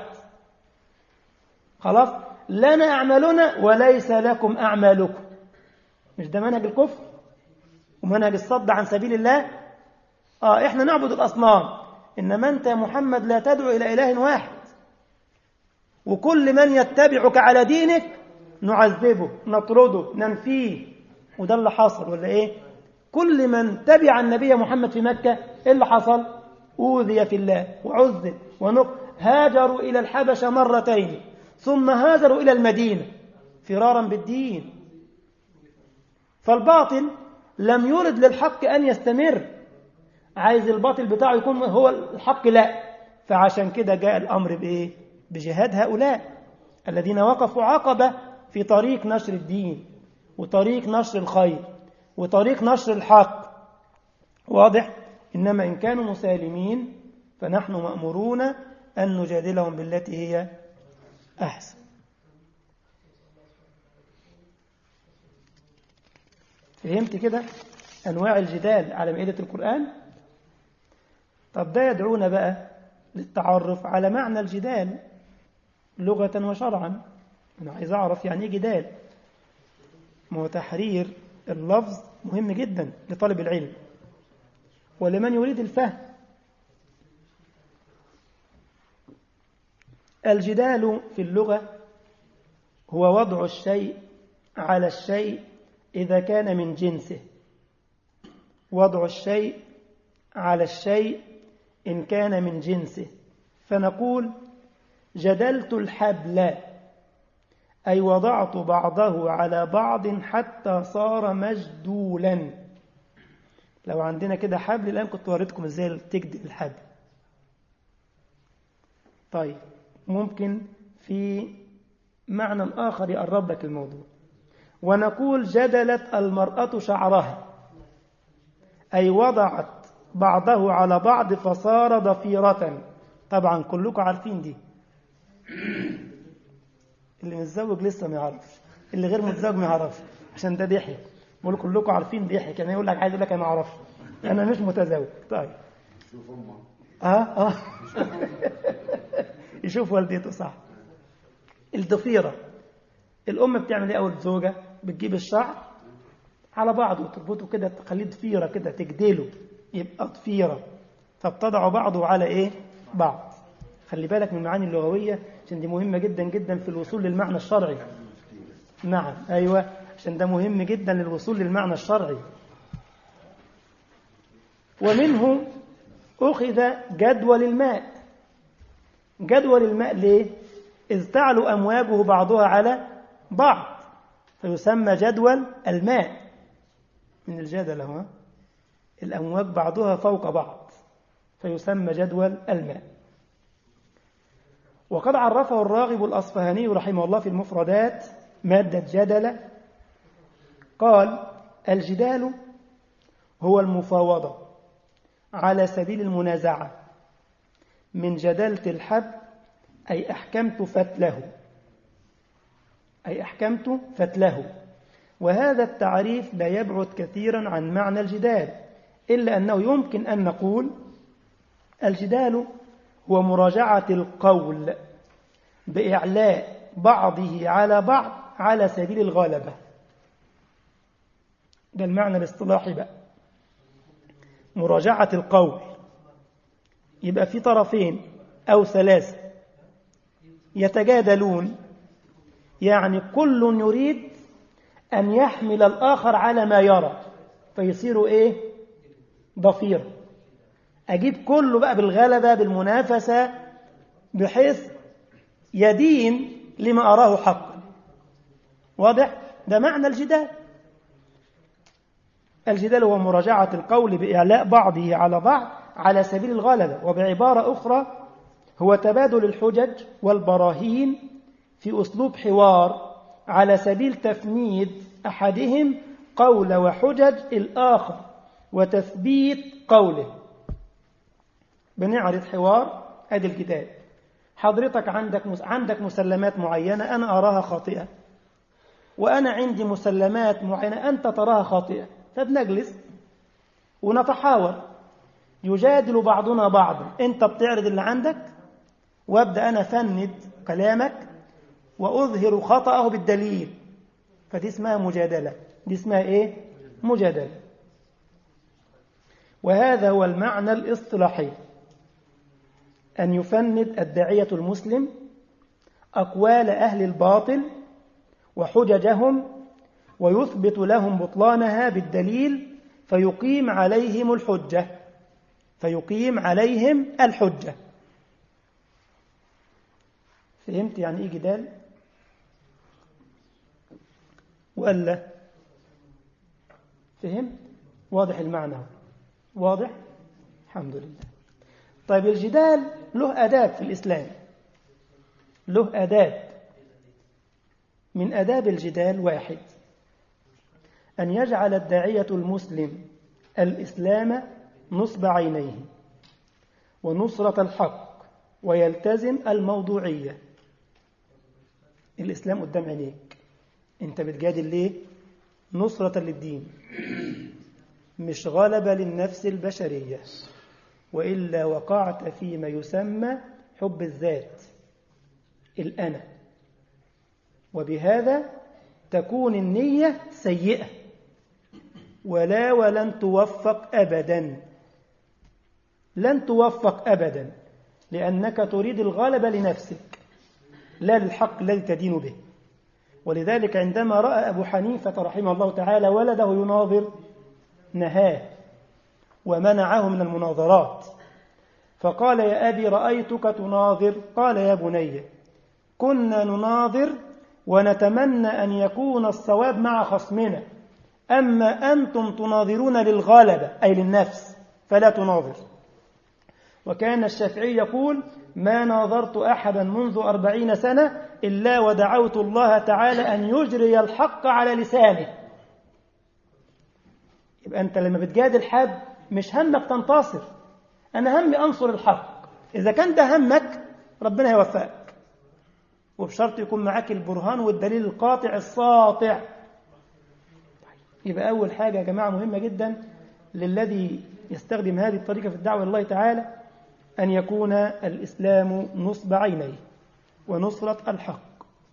خلاص لنا اعمالنا وليس لكم اعمالكم مش ده منهج الكفر ومنهج الصد عن سبيل الله اه احنا نعبد الاصنام انما انت يا محمد لا تدعو الى اله واحد وكل من يتبعك على دينك نعذبه نطرده ننفيه وده اللي حصل ولا ايه كل من تبع النبي محمد في مكة إيه اللي حصل أوذي في الله وعذب ونق هاجروا إلى الحبشة مرتين ثم هاجروا إلى المدينة فرارا بالدين فالباطل لم يرد للحق أن يستمر عايز الباطل بتاعه يكون هو الحق لا فعشان كده جاء الأمر بإيه بجهاد هؤلاء الذين وقفوا عقبة في طريق نشر الدين وطريق نشر الخير وطريق نشر الحق واضح إنما إن كانوا مسالمين فنحن مأمورون أن نجادلهم بالتي هي أحسن فهمت كده أنواع الجدال على مائدة القرآن طب ده يدعونا بقى للتعرف على معنى الجدال لغة وشرعا أنا عايز أعرف يعني إيه جدال ما هو تحرير اللفظ مهم جدا لطالب العلم ولمن يريد الفهم الجدال في اللغة هو وضع الشيء على الشيء إذا كان من جنسه وضع الشيء على الشيء إن كان من جنسه فنقول جدلت الحبل أي وضعت بعضه على بعض حتى صار مجدولا لو عندنا كده حبل الآن كنت وريتكم إزاي تجدل الحبل طيب ممكن في معنى آخر يقرب لك الموضوع ونقول جدلت المرأة شعرها أي وضعت بعضه على بعض فصار ضفيرة طبعا كلكم عارفين دي اللي متزوج لسه ما يعرفش اللي غير متزوج ما يعرفش عشان ده ضحك بقول كلكم عارفين ضحك يعني يقول لك عايز يقول لك انا ما اعرفش انا مش متزوج طيب شوف امك اه اه يشوف والدته صح الضفيره الام بتعمل ايه اول زوجه بتجيب الشعر على بعضه وتربطه كده تخليه ضفيره كده تجدله يبقى ضفيره فبتضع بعضه على ايه بعض خلي بالك من المعاني اللغويه عشان دي مهمه جدا جدا في الوصول للمعنى الشرعي نعم ايوه عشان ده مهم جدا للوصول للمعنى الشرعي ومنه أخذ جدول الماء جدول الماء ليه؟ إذ تعلو أمواجه بعضها على بعض فيسمى جدول الماء من الجدل هو الأمواج بعضها فوق بعض فيسمى جدول الماء وقد عرفه الراغب الأصفهاني رحمه الله في المفردات مادة جدل قال الجدال هو المفاوضة على سبيل المنازعة من جدلت الحب أي أحكمت فتله أي أحكمت فتله وهذا التعريف لا يبعد كثيرا عن معنى الجدال إلا أنه يمكن أن نقول الجدال هو مراجعة القول بإعلاء بعضه على بعض على سبيل الغلبة ده المعنى الاصطلاحي بقى مراجعة القول يبقى في طرفين أو ثلاثة يتجادلون يعني كل يريد أن يحمل الآخر على ما يرى فيصيروا إيه ضفير أجيب كله بقى بالغلبة بالمنافسة بحيث يدين لما أراه حقا واضح ده معنى الجدال الجدال هو مراجعة القول بإعلاء بعضه على بعض على سبيل الغلبة وبعبارة أخرى هو تبادل الحجج والبراهين في أسلوب حوار على سبيل تفنيد أحدهم قول وحجج الآخر وتثبيت قوله بنعرض حوار ادي الجدال حضرتك عندك عندك مسلمات معينة أنا أراها خاطئة وأنا عندي مسلمات معينة أنت تراها خاطئة فبنجلس ونتحاور يجادل بعضنا بعضا أنت بتعرض اللي عندك وابدأ أنا فند كلامك وأظهر خطأه بالدليل فدي اسمها مجادلة دي اسمها إيه؟ مجادلة وهذا هو المعنى الاصطلاحي أن يفند الداعية المسلم أقوال أهل الباطل وحججهم ويثبت لهم بطلانها بالدليل فيقيم عليهم الحجة فيقيم عليهم الحجة فهمت يعني إيه جدال؟ ولا فهمت؟ واضح المعنى واضح الحمد لله طيب الجدال له أداب في الإسلام له أداب من أداب الجدال واحد أن يجعل الداعية المسلم الإسلام نصب عينيه ونصرة الحق ويلتزم الموضوعية الإسلام قدام عينيك أنت بتجادل ليه؟ نصرة للدين مش غلبة للنفس البشرية وإلا وقعت فيما يسمى حب الذات الأنا وبهذا تكون النية سيئة ولا ولن توفق أبدا لن توفق أبدا لأنك تريد الغلبة لنفسك لا للحق الذي تدين به ولذلك عندما رأى أبو حنيفة رحمه الله تعالى ولده يناظر نهاه ومنعه من المناظرات فقال يا أبي رأيتك تناظر قال يا بني كنا نناظر ونتمنى أن يكون الصواب مع خصمنا أما أنتم تناظرون للغلبة أي للنفس فلا تناظر وكان الشافعي يقول ما ناظرت أحدا منذ أربعين سنة إلا ودعوت الله تعالى أن يجري الحق على لسانه يبقى أنت لما بتجادل حد مش همك تنتصر أنا همي أنصر الحق إذا كان ده همك ربنا يوفقك وبشرط يكون معاك البرهان والدليل القاطع الساطع يبقى أول حاجة يا جماعة مهمة جدا للذي يستخدم هذه الطريقة في الدعوة لله تعالى أن يكون الإسلام نصب عينيه ونصرة الحق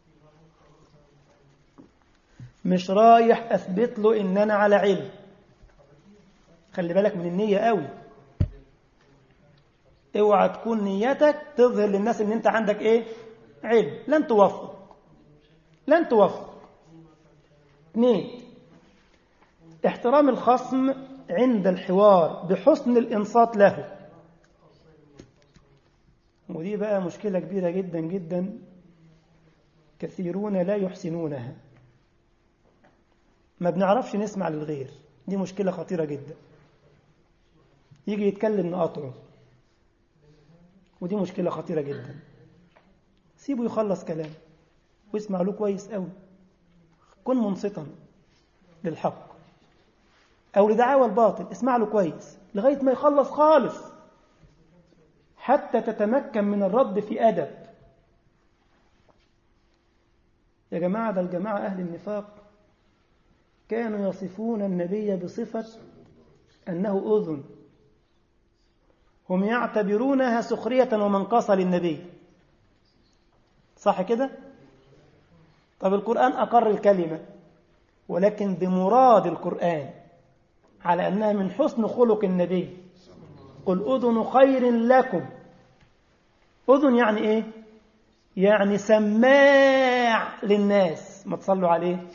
مش رايح أثبت له إن أنا على علم خلي بالك من النية قوي اوعى تكون نيتك تظهر للناس ان انت عندك ايه علم لن توفق لن توفق اثنين احترام الخصم عند الحوار بحسن الانصات له ودي بقى مشكلة كبيرة جدا جدا كثيرون لا يحسنونها ما بنعرفش نسمع للغير دي مشكلة خطيرة جدا يجي يتكلم نقاطعه ودي مشكلة خطيرة جدا سيبه يخلص كلام واسمع له كويس قوي كن منصتا للحق أو لدعاوى الباطل اسمع له كويس لغاية ما يخلص خالص حتى تتمكن من الرد في أدب يا جماعة ده الجماعة أهل النفاق كانوا يصفون النبي بصفة أنه أذن هم يعتبرونها سخرية ومنقصة للنبي صح كده؟ طب القرآن أقر الكلمة ولكن بمراد القرآن على أنها من حسن خلق النبي قل أذن خير لكم أذن يعني إيه؟ يعني سماع للناس ما تصلوا عليه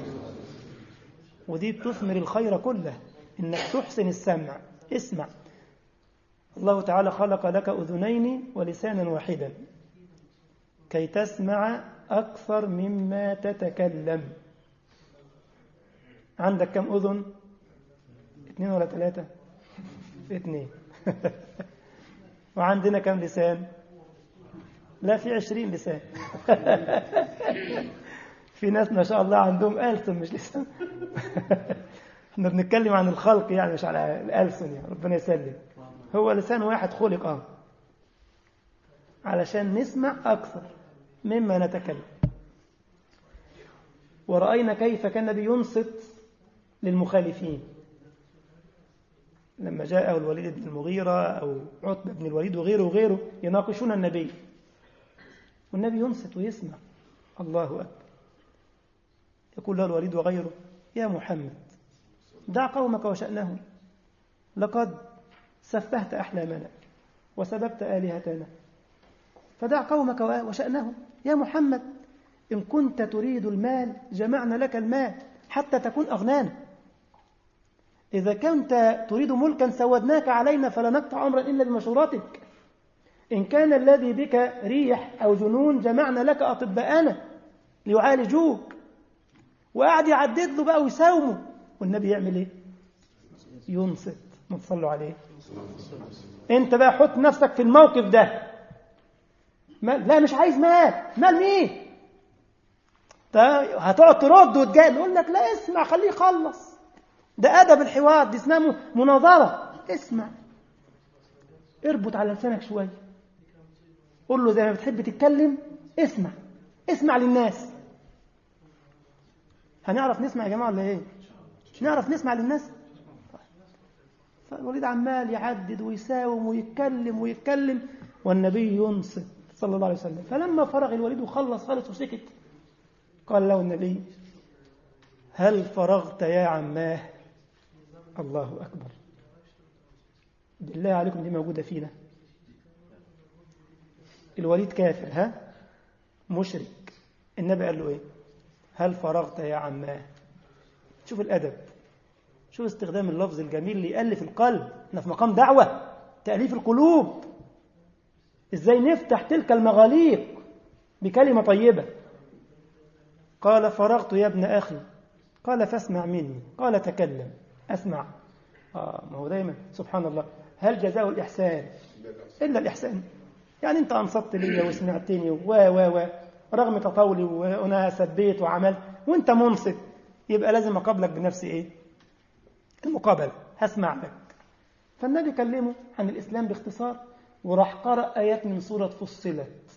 ودي بتثمر الخير كله إنك تحسن السمع اسمع الله تعالى خلق لك أذنين ولسانا واحدا كي تسمع أكثر مما تتكلم عندك كم أذن اثنين ولا ثلاثة اثنين وعندنا كم لسان لا في عشرين لسان في ناس ما شاء الله عندهم ألسن مش لسان احنا بنتكلم عن الخلق يعني مش على الألسن يعني ربنا يسلم هو لسان واحد خلق اه علشان نسمع أكثر مما نتكلم ورأينا كيف كان النبي ينصت للمخالفين لما جاءه الوليد بن المغيرة أو عتبة بن الوليد وغيره وغيره يناقشون النبي والنبي ينصت ويسمع الله أكبر يقول له الوليد وغيره يا محمد دع قومك وشأنهم لقد سفهت أحلامنا وسببت آلهتنا فدع قومك وشأنهم يا محمد إن كنت تريد المال جمعنا لك المال حتى تكون أغنانا إذا كنت تريد ملكا سودناك علينا فلا نقطع أمرا إلا بمشورتك إن كان الذي بك ريح أو جنون جمعنا لك أطباءنا ليعالجوك وقعد يعدد له بقى ويساومه والنبي يعمل إيه ينصت ما تصلوا عليه انت بقى حط نفسك في الموقف ده مال لا مش عايز مال مال مين ده هتقعد ترد وتجادل يقول لك لا اسمع خليه يخلص ده ادب الحوار دي اسمها مناظره اسمع اربط على لسانك شويه قول له زي ما بتحب تتكلم اسمع اسمع للناس هنعرف نسمع يا جماعه ولا ايه مش نعرف نسمع للناس فالوليد عمال يعدد ويساوم ويتكلم ويتكلم والنبي ينصت صلى الله عليه وسلم فلما فرغ الوليد وخلص خالص وسكت قال له النبي هل فرغت يا عماه الله أكبر بالله عليكم دي موجودة فينا الوليد كافر ها مشرك النبي قال له ايه هل فرغت يا عماه شوف الأدب شوف استخدام اللفظ الجميل اللي يألف القلب احنا في مقام دعوة تأليف القلوب ازاي نفتح تلك المغاليق بكلمة طيبة قال فرغت يا ابن أخي قال فاسمع مني قال تكلم أسمع آه ما هو دايما سبحان الله هل جزاء الإحسان إلا الإحسان يعني أنت أنصت لي وسمعتني و و و رغم تطاولي وأنا سبيت وعملت وأنت منصت يبقى لازم أقابلك بنفس إيه المقابلة هسمع لك فالنبي كلمه عن الإسلام باختصار وراح قرأ آيات من سورة فصلت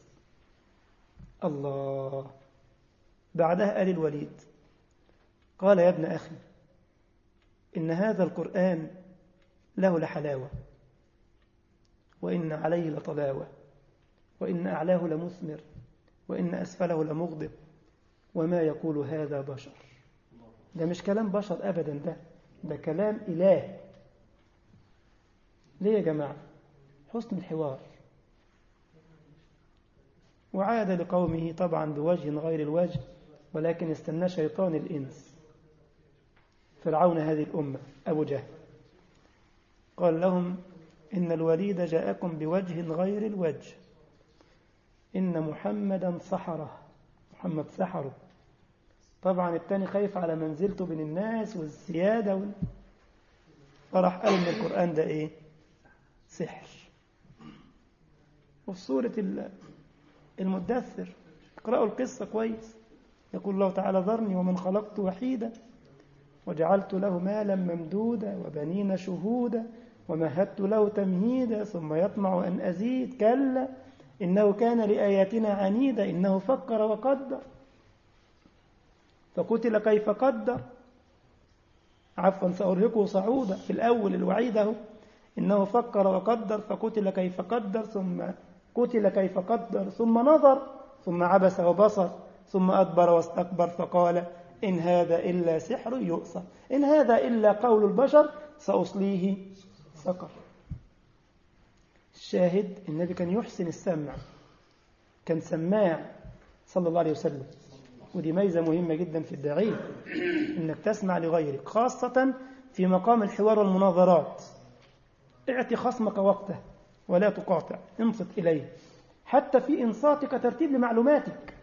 الله بعدها قال الوليد قال يا ابن أخي إن هذا القرآن له لحلاوة وإن عليه لطلاوة وإن أعلاه لمثمر وإن أسفله لمغضب وما يقول هذا بشر ده مش كلام بشر أبدا ده ده كلام إله ليه يا جماعة حسن الحوار وعاد لقومه طبعا بوجه غير الوجه ولكن استنى شيطان الإنس فرعون هذه الأمة أبو جهل قال لهم إن الوليد جاءكم بوجه غير الوجه إن محمدا سحره محمد سحره طبعا التاني خايف على منزلته بين الناس والسيادة وال... فراح قال إن القرآن ده إيه سحر وفي سورة المدثر اقرأوا القصة كويس يقول الله تعالى ذرني ومن خلقت وحيدا وجعلت له مالا ممدودا وبنين شهودا ومهدت له تمهيدا ثم يطمع أن أزيد كلا إنه كان لآياتنا عنيدا إنه فكر وقدر فقتل كيف قدر عفوا سأرهقه صعودا في الأول الوعيد اهو إنه فكر وقدر فقتل كيف قدر ثم قتل كيف قدر ثم نظر ثم عبس وبصر ثم أدبر واستكبر فقال إن هذا إلا سحر يؤثر إن هذا إلا قول البشر سأصليه سقر الشاهد النبي كان يحسن السمع كان سماع صلى الله عليه وسلم ودي ميزة مهمة جدا في الداعية إنك تسمع لغيرك خاصة في مقام الحوار والمناظرات اعطي خصمك وقته ولا تقاطع انصت إليه حتى في إنصاتك ترتيب لمعلوماتك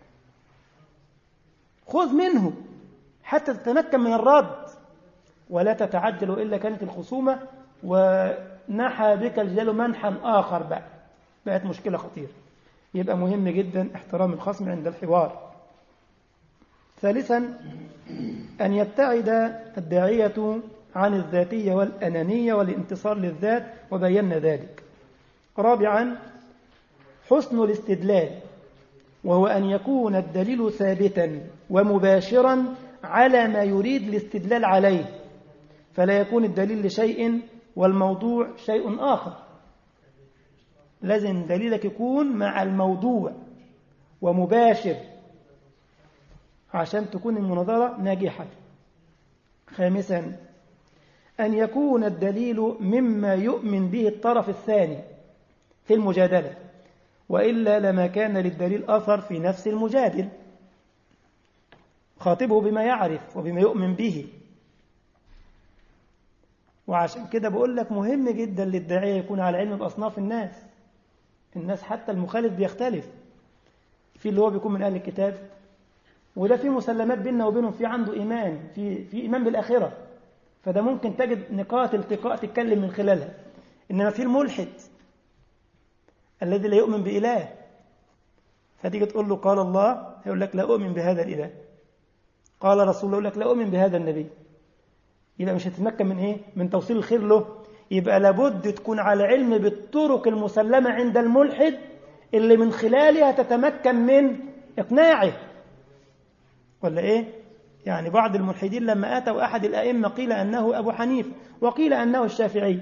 خذ منه حتى تتمكن من الرد ولا تتعجل إلا كانت الخصومة ونحى بك الجدال منحا آخر بقى بقت مشكلة خطيرة يبقى مهم جدا احترام الخصم عند الحوار ثالثا أن يبتعد الداعية عن الذاتية والأنانية والانتصار للذات وبينا ذلك رابعا حسن الاستدلال وهو أن يكون الدليل ثابتا ومباشرا على ما يريد الاستدلال عليه فلا يكون الدليل لشيء والموضوع شيء آخر لازم دليلك يكون مع الموضوع ومباشر عشان تكون المناظرة ناجحة خامسا أن يكون الدليل مما يؤمن به الطرف الثاني في المجادلة وإلا لما كان للدليل أثر في نفس المجادل خاطبه بما يعرف وبما يؤمن به وعشان كده بقول لك مهم جدا للداعية يكون على علم بأصناف الناس الناس حتى المخالف بيختلف في اللي هو بيكون من أهل الكتاب وده في مسلمات بيننا وبينهم في عنده إيمان في في إيمان بالآخرة فده ممكن تجد نقاط التقاء تتكلم من خلالها إنما في الملحد الذي لا يؤمن بإله فتيجي تقول له قال الله يقول لك لا أؤمن بهذا الإله قال رسول الله يقول لك لا أؤمن بهذا النبي يبقى مش هتتمكن من إيه؟ من توصيل الخير له يبقى لابد تكون على علم بالطرق المسلمة عند الملحد اللي من خلالها تتمكن من إقناعه ولا إيه؟ يعني بعض الملحدين لما أتوا أحد الأئمة قيل أنه أبو حنيفة وقيل أنه الشافعي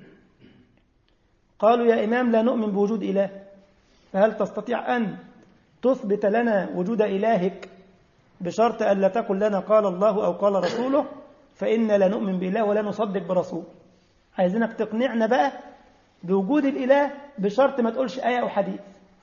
قالوا يا إمام لا نؤمن بوجود إله فهل تستطيع أن تثبت لنا وجود إلهك بشرط أن لا تقل لنا قال الله أو قال رسوله فإنا لا نؤمن بإله ولا نصدق برسول عايزينك تقنعنا بقى بوجود الإله بشرط ما تقولش آية أو حديث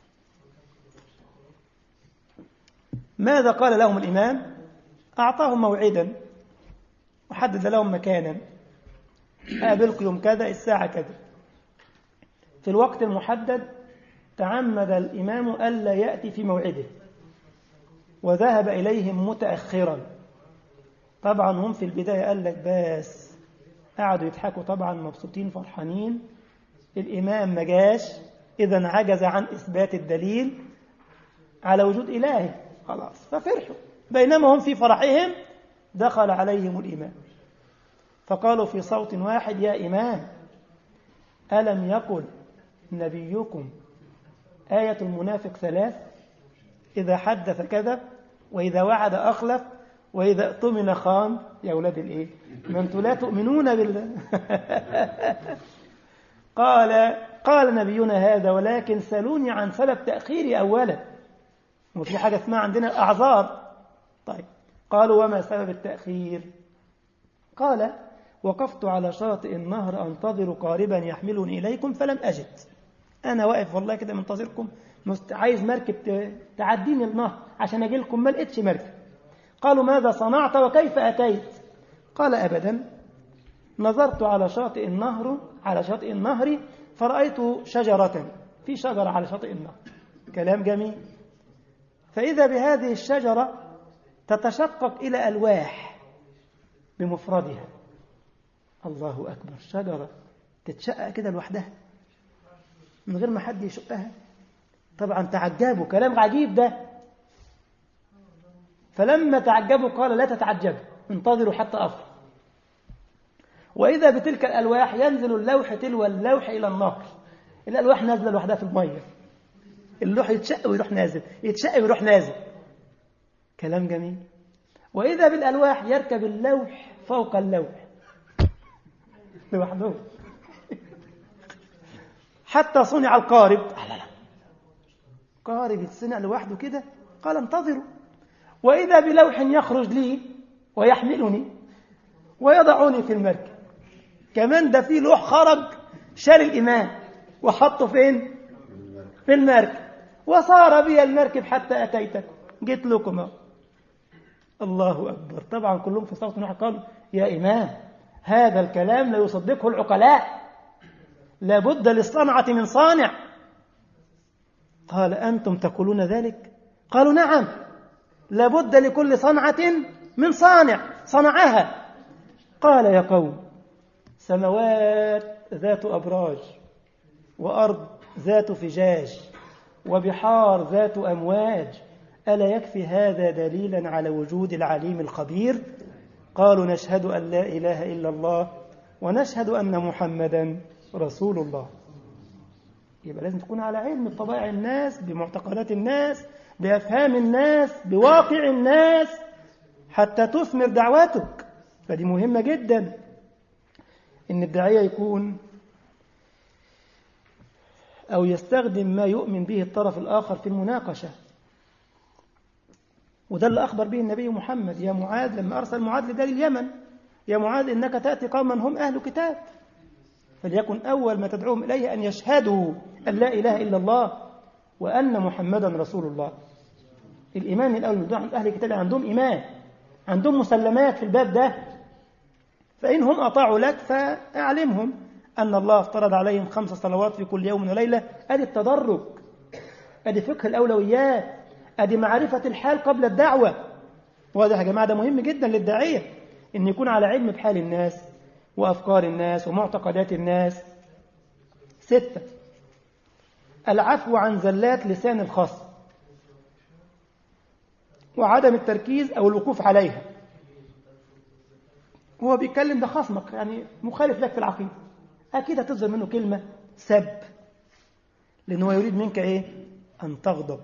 ماذا قال لهم الإمام أعطاهم موعدا وحدد لهم مكانا أقابلكم يوم كذا الساعة كذا في الوقت المحدد تعمد الإمام ألا يأتي في موعده وذهب إليهم متأخرا طبعا هم في البداية قال لك بس قعدوا يضحكوا طبعا مبسوطين فرحانين الإمام ما جاش إذا عجز عن إثبات الدليل على وجود إله خلاص ففرحوا بينما هم في فرحهم دخل عليهم الإمام فقالوا في صوت واحد يا إمام ألم يقل نبيكم آية المنافق ثلاث إذا حدث كذب وإذا وعد أخلف وإذا اؤتمن خان يا أولاد الإيه ما أنتم لا تؤمنون بالله قال قال نبينا هذا ولكن سألوني عن سبب تأخيري أولا وفي حاجة اسمها عندنا أعذار طيب قالوا وما سبب التأخير قال وقفت على شاطئ النهر أنتظر قاربا يحملني إليكم فلم أجد أنا واقف والله كده منتظركم عايز مركب تعديني النهر عشان أجي لكم ما لقيتش مركب قالوا ماذا صنعت وكيف أتيت قال أبدا نظرت على شاطئ النهر على شاطئ النهر فرأيت شجرة في شجرة على شاطئ النهر كلام جميل فإذا بهذه الشجرة تتشقق إلى ألواح بمفردها الله أكبر شجرة تتشقق كده لوحدها من غير ما حد يشقها طبعا تعجبوا كلام عجيب ده فلما تعجبوا قال لا تتعجبوا انتظروا حتى أصل وإذا بتلك الألواح ينزل اللوح تلو اللوح إلى النهر الألواح نازلة لوحدها في المية اللوح يتشق ويروح نازل يتشق ويروح نازل كلام جميل وإذا بالألواح يركب اللوح فوق اللوح لوحده حتى صنع القارب لا لا قارب يتصنع لوحده كده قال انتظروا وإذا بلوح يخرج لي ويحملني ويضعني في المركب كمان ده في لوح خرج شال الإمام وحطه فين في المركب وصار بي المركب حتى أتيتكم جيت لكم أهو الله أكبر طبعا كلهم في صوت واحد قالوا يا إمام هذا الكلام لا يصدقه العقلاء لابد للصنعة من صانع قال أنتم تقولون ذلك قالوا نعم لابد لكل صنعة من صانع صنعها قال يا قوم سموات ذات أبراج وأرض ذات فجاج وبحار ذات أمواج ألا يكفي هذا دليلا على وجود العليم الخبير قالوا نشهد أن لا إله إلا الله ونشهد أن محمدا رسول الله يبقى لازم تكون على علم بطبائع الناس بمعتقدات الناس بأفهام الناس بواقع الناس حتى تثمر دعوتك فدي مهمة جدا إن الداعية يكون أو يستخدم ما يؤمن به الطرف الآخر في المناقشة وده اللي أخبر به النبي محمد يا معاذ لما أرسل معاذ لدار اليمن يا معاذ إنك تأتي قوما هم أهل كتاب فليكن أول ما تدعوهم إليه أن يشهدوا أن لا إله إلا الله وأن محمدا رسول الله الإيمان الأول من عند أهل الكتاب عندهم إيمان عندهم مسلمات في الباب ده فإن هم أطاعوا لك فأعلمهم أن الله افترض عليهم خمس صلوات في كل يوم وليلة أدي التدرج أدي فقه الأولويات أدي معرفة الحال قبل الدعوة واضح يا جماعة ده مهم جدا للداعية إن يكون على علم بحال الناس وأفكار الناس ومعتقدات الناس ستة العفو عن زلات لسان الخصم وعدم التركيز أو الوقوف عليها هو بيتكلم ده خصمك يعني مخالف لك في العقيدة أكيد هتصدر منه كلمة سب لأنه يريد منك إيه أن تغضب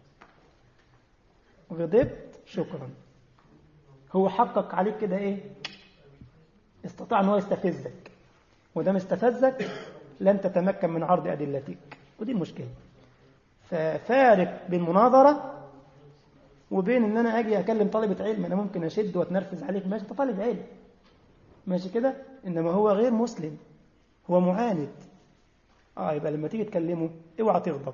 غضبت شكرا هو حقق عليك كده إيه استطاع أن هو يستفزك ودام استفزك لن تتمكن من عرض أدلتك ودي المشكلة ففارق بين مناظرة وبين ان انا اجي اكلم طالبة علم انا ممكن اشد واتنرفز عليك ماشي انت طالب علم ماشي كده انما هو غير مسلم هو معاند اه يبقى لما تيجي تكلمه اوعى تغضب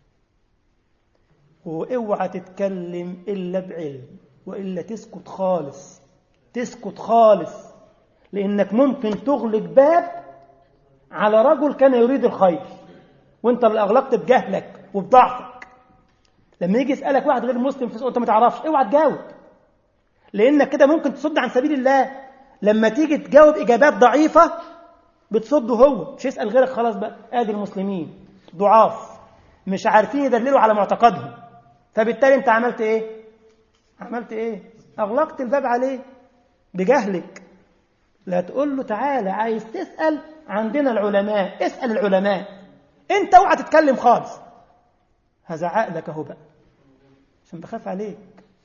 واوعى تتكلم الا بعلم والا تسكت خالص تسكت خالص لانك ممكن تغلق باب على رجل كان يريد الخير وانت اللي اغلقت بجهلك وبضعفك لما يجي يسالك واحد غير مسلم في انت ما تعرفش اوعى تجاوب لانك كده ممكن تصد عن سبيل الله لما تيجي تجاوب اجابات ضعيفه بتصده هو مش يسال غيرك خلاص بقى ادي المسلمين ضعاف مش عارفين يدللوا على معتقدهم فبالتالي انت عملت ايه عملت ايه اغلقت الباب عليه بجهلك لا تقول له تعالى عايز تسال عندنا العلماء اسال العلماء انت اوعى تتكلم خالص هزعق لك اهو بقى عشان بخاف عليك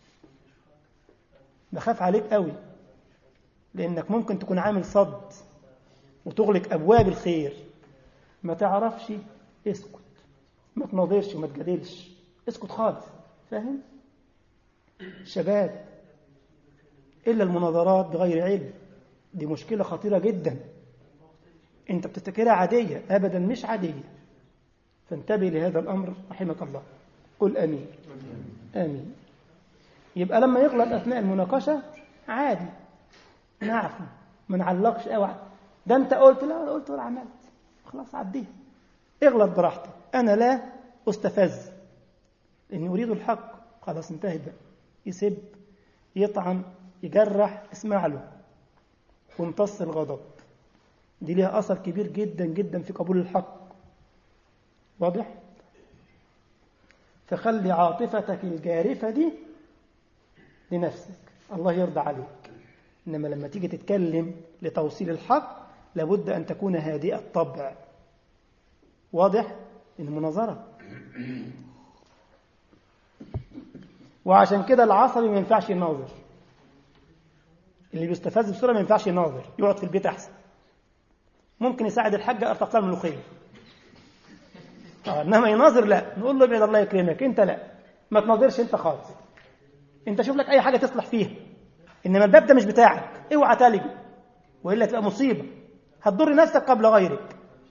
بخاف عليك قوي لانك ممكن تكون عامل صد وتغلق ابواب الخير ما تعرفش اسكت ما تناظرش وما تجادلش اسكت خالص فاهم شباب الا المناظرات بغير علم دي مشكله خطيره جدا انت بتفتكرها عاديه ابدا مش عاديه فانتبه لهذا الأمر رحمك الله قل أمين آمين يبقى لما يغلط أثناء المناقشة عادي نعفو ما نعلقش اوعى ده انت قلت لا ولا قلت ولا عملت خلاص عديها اغلط براحتك انا لا استفز لاني اريد الحق خلاص انتهت بقى يسب يطعن يجرح اسمع له وامتص الغضب دي ليها اثر كبير جدا جدا في قبول الحق واضح فخلي عاطفتك الجارفة دي لنفسك الله يرضى عليك إنما لما تيجي تتكلم لتوصيل الحق لابد أن تكون هادئة الطبع واضح إن مناظرة وعشان كده العصبي ما ينفعش يناظر اللي بيستفز بسرعة ما ينفعش يناظر يقعد في البيت أحسن ممكن يساعد الحاجة أرتقال الملوخية انما يناظر لا نقول له ابعد الله يكرمك انت لا ما تناظرش انت خالص انت شوف لك اي حاجه تصلح فيها انما الباب ده مش بتاعك اوعى تلجي والا تبقى مصيبه هتضر نفسك قبل غيرك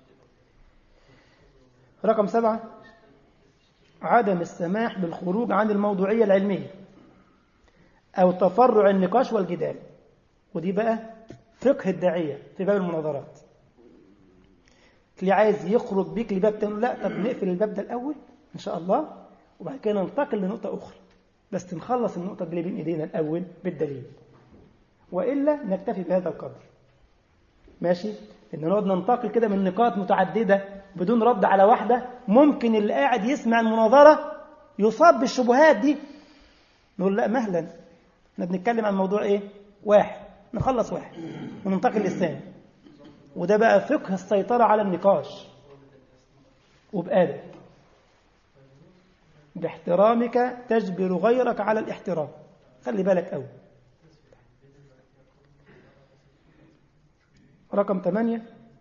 رقم سبعة عدم السماح بالخروج عن الموضوعية العلمية أو تفرع النقاش والجدال ودي بقى فقه الداعية في باب المناظرات اللي عايز يخرج بيك لباب تاني لا طب نقفل الباب ده الأول إن شاء الله وبعد كده ننتقل لنقطة أخرى بس نخلص النقطة اللي بين إيدينا الأول بالدليل وإلا نكتفي بهذا القدر ماشي إن نقعد ننتقل كده من نقاط متعددة بدون رد على واحدة ممكن اللي قاعد يسمع المناظرة يصاب بالشبهات دي نقول لا مهلا احنا بنتكلم عن موضوع ايه واحد نخلص واحد وننتقل للثاني وده بقى فقه السيطرة على النقاش وبأدب باحترامك تجبر غيرك على الاحترام خلي بالك قوي رقم ثمانية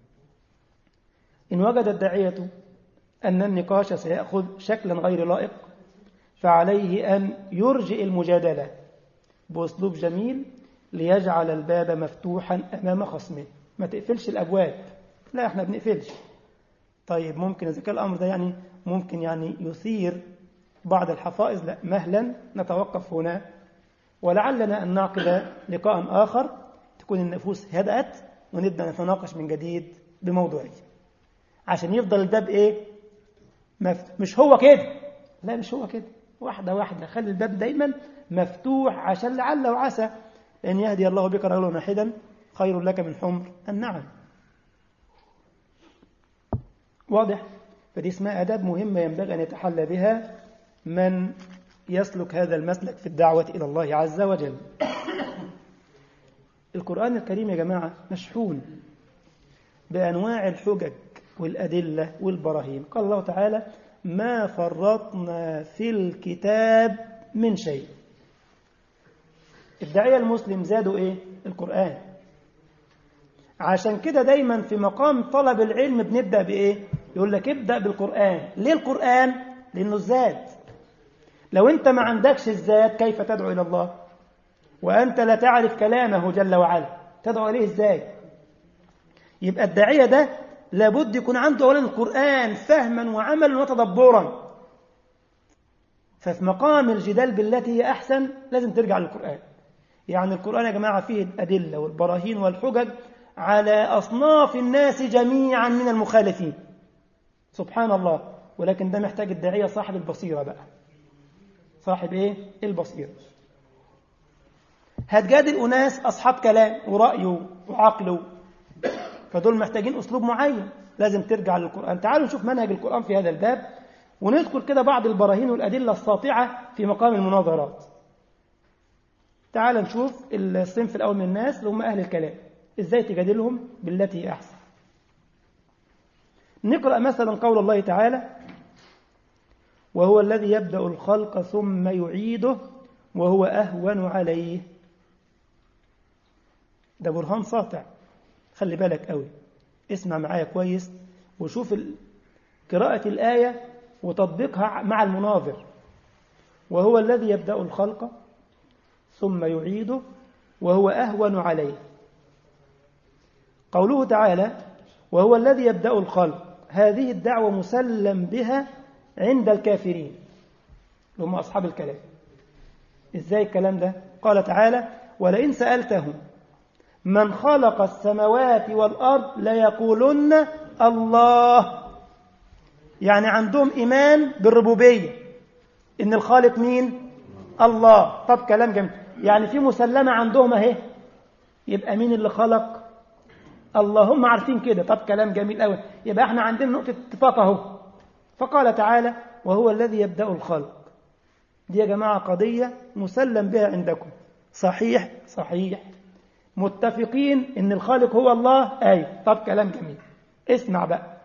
إن وجد الداعية أن النقاش سيأخذ شكلا غير لائق فعليه أن يرجئ المجادلة بأسلوب جميل ليجعل الباب مفتوحا أمام خصمه ما تقفلش الأبواب لا احنا بنقفلش طيب ممكن إذا كان الأمر ده يعني ممكن يعني يثير بعض الحفائظ لا مهلا نتوقف هنا ولعلنا أن نعقد لقاء آخر تكون النفوس هدأت ونبدأ نتناقش من جديد بموضوعية عشان يفضل الباب إيه مف... مش هو كده لا مش هو كده واحدة واحدة خلي الباب دايما مفتوح عشان لعل وعسى أن يهدي الله بك رجلا واحدا خير لك من حمر النعم واضح فدي اسمها أداب مهمة ينبغي أن يتحلى بها من يسلك هذا المسلك في الدعوة إلى الله عز وجل القرآن الكريم يا جماعة مشحون بأنواع الحجج والأدلة والبراهين قال الله تعالى ما فرطنا في الكتاب من شيء الداعية المسلم زادوا إيه؟ القرآن عشان كده دايما في مقام طلب العلم بنبدأ بإيه؟ يقول لك ابدأ بالقرآن ليه القرآن؟ لأنه الزاد لو أنت ما عندكش الزاد كيف تدعو إلى الله؟ وأنت لا تعرف كلامه جل وعلا تدعو إليه إزاي؟ يبقى الداعية ده لابد يكون عنده أولا القرآن فهما وعملا وتدبرا ففي مقام الجدال بالتي هي أحسن لازم ترجع للقرآن يعني القرآن يا جماعة فيه الأدلة والبراهين والحجج على أصناف الناس جميعا من المخالفين سبحان الله ولكن ده محتاج الداعية صاحب البصيرة بقى صاحب إيه؟ البصيرة هتجادل أناس أصحاب كلام ورأيه وعقله فدول محتاجين أسلوب معين لازم ترجع للقرآن تعالوا نشوف منهج القرآن في هذا الباب ونذكر كده بعض البراهين والأدلة الساطعة في مقام المناظرات تعال نشوف الصنف الأول من الناس اللي هم أهل الكلام إزاي تجادلهم بالتي هي أحسن نقرأ مثلا قول الله تعالى وهو الذي يبدأ الخلق ثم يعيده وهو أهون عليه ده برهان ساطع خلي بالك قوي اسمع معايا كويس وشوف قراءة الآية وتطبيقها مع المناظر وهو الذي يبدأ الخلق ثم يعيده وهو أهون عليه قوله تعالى وهو الذي يبدأ الخلق هذه الدعوة مسلم بها عند الكافرين هم أصحاب الكلام إزاي الكلام ده قال تعالى ولئن سألتهم من خلق السماوات والأرض ليقولن الله يعني عندهم إيمان بالربوبية إن الخالق مين الله طب كلام جميل يعني في مسلمة عندهم اهي يبقى مين اللي خلق الله هم عارفين كده طب كلام جميل قوي يبقى احنا عندنا نقطة اتفاق اهو فقال تعالى وهو الذي يبدأ الخلق دي يا جماعة قضية مسلم بها عندكم صحيح صحيح متفقين ان الخالق هو الله اي طب كلام جميل اسمع بقى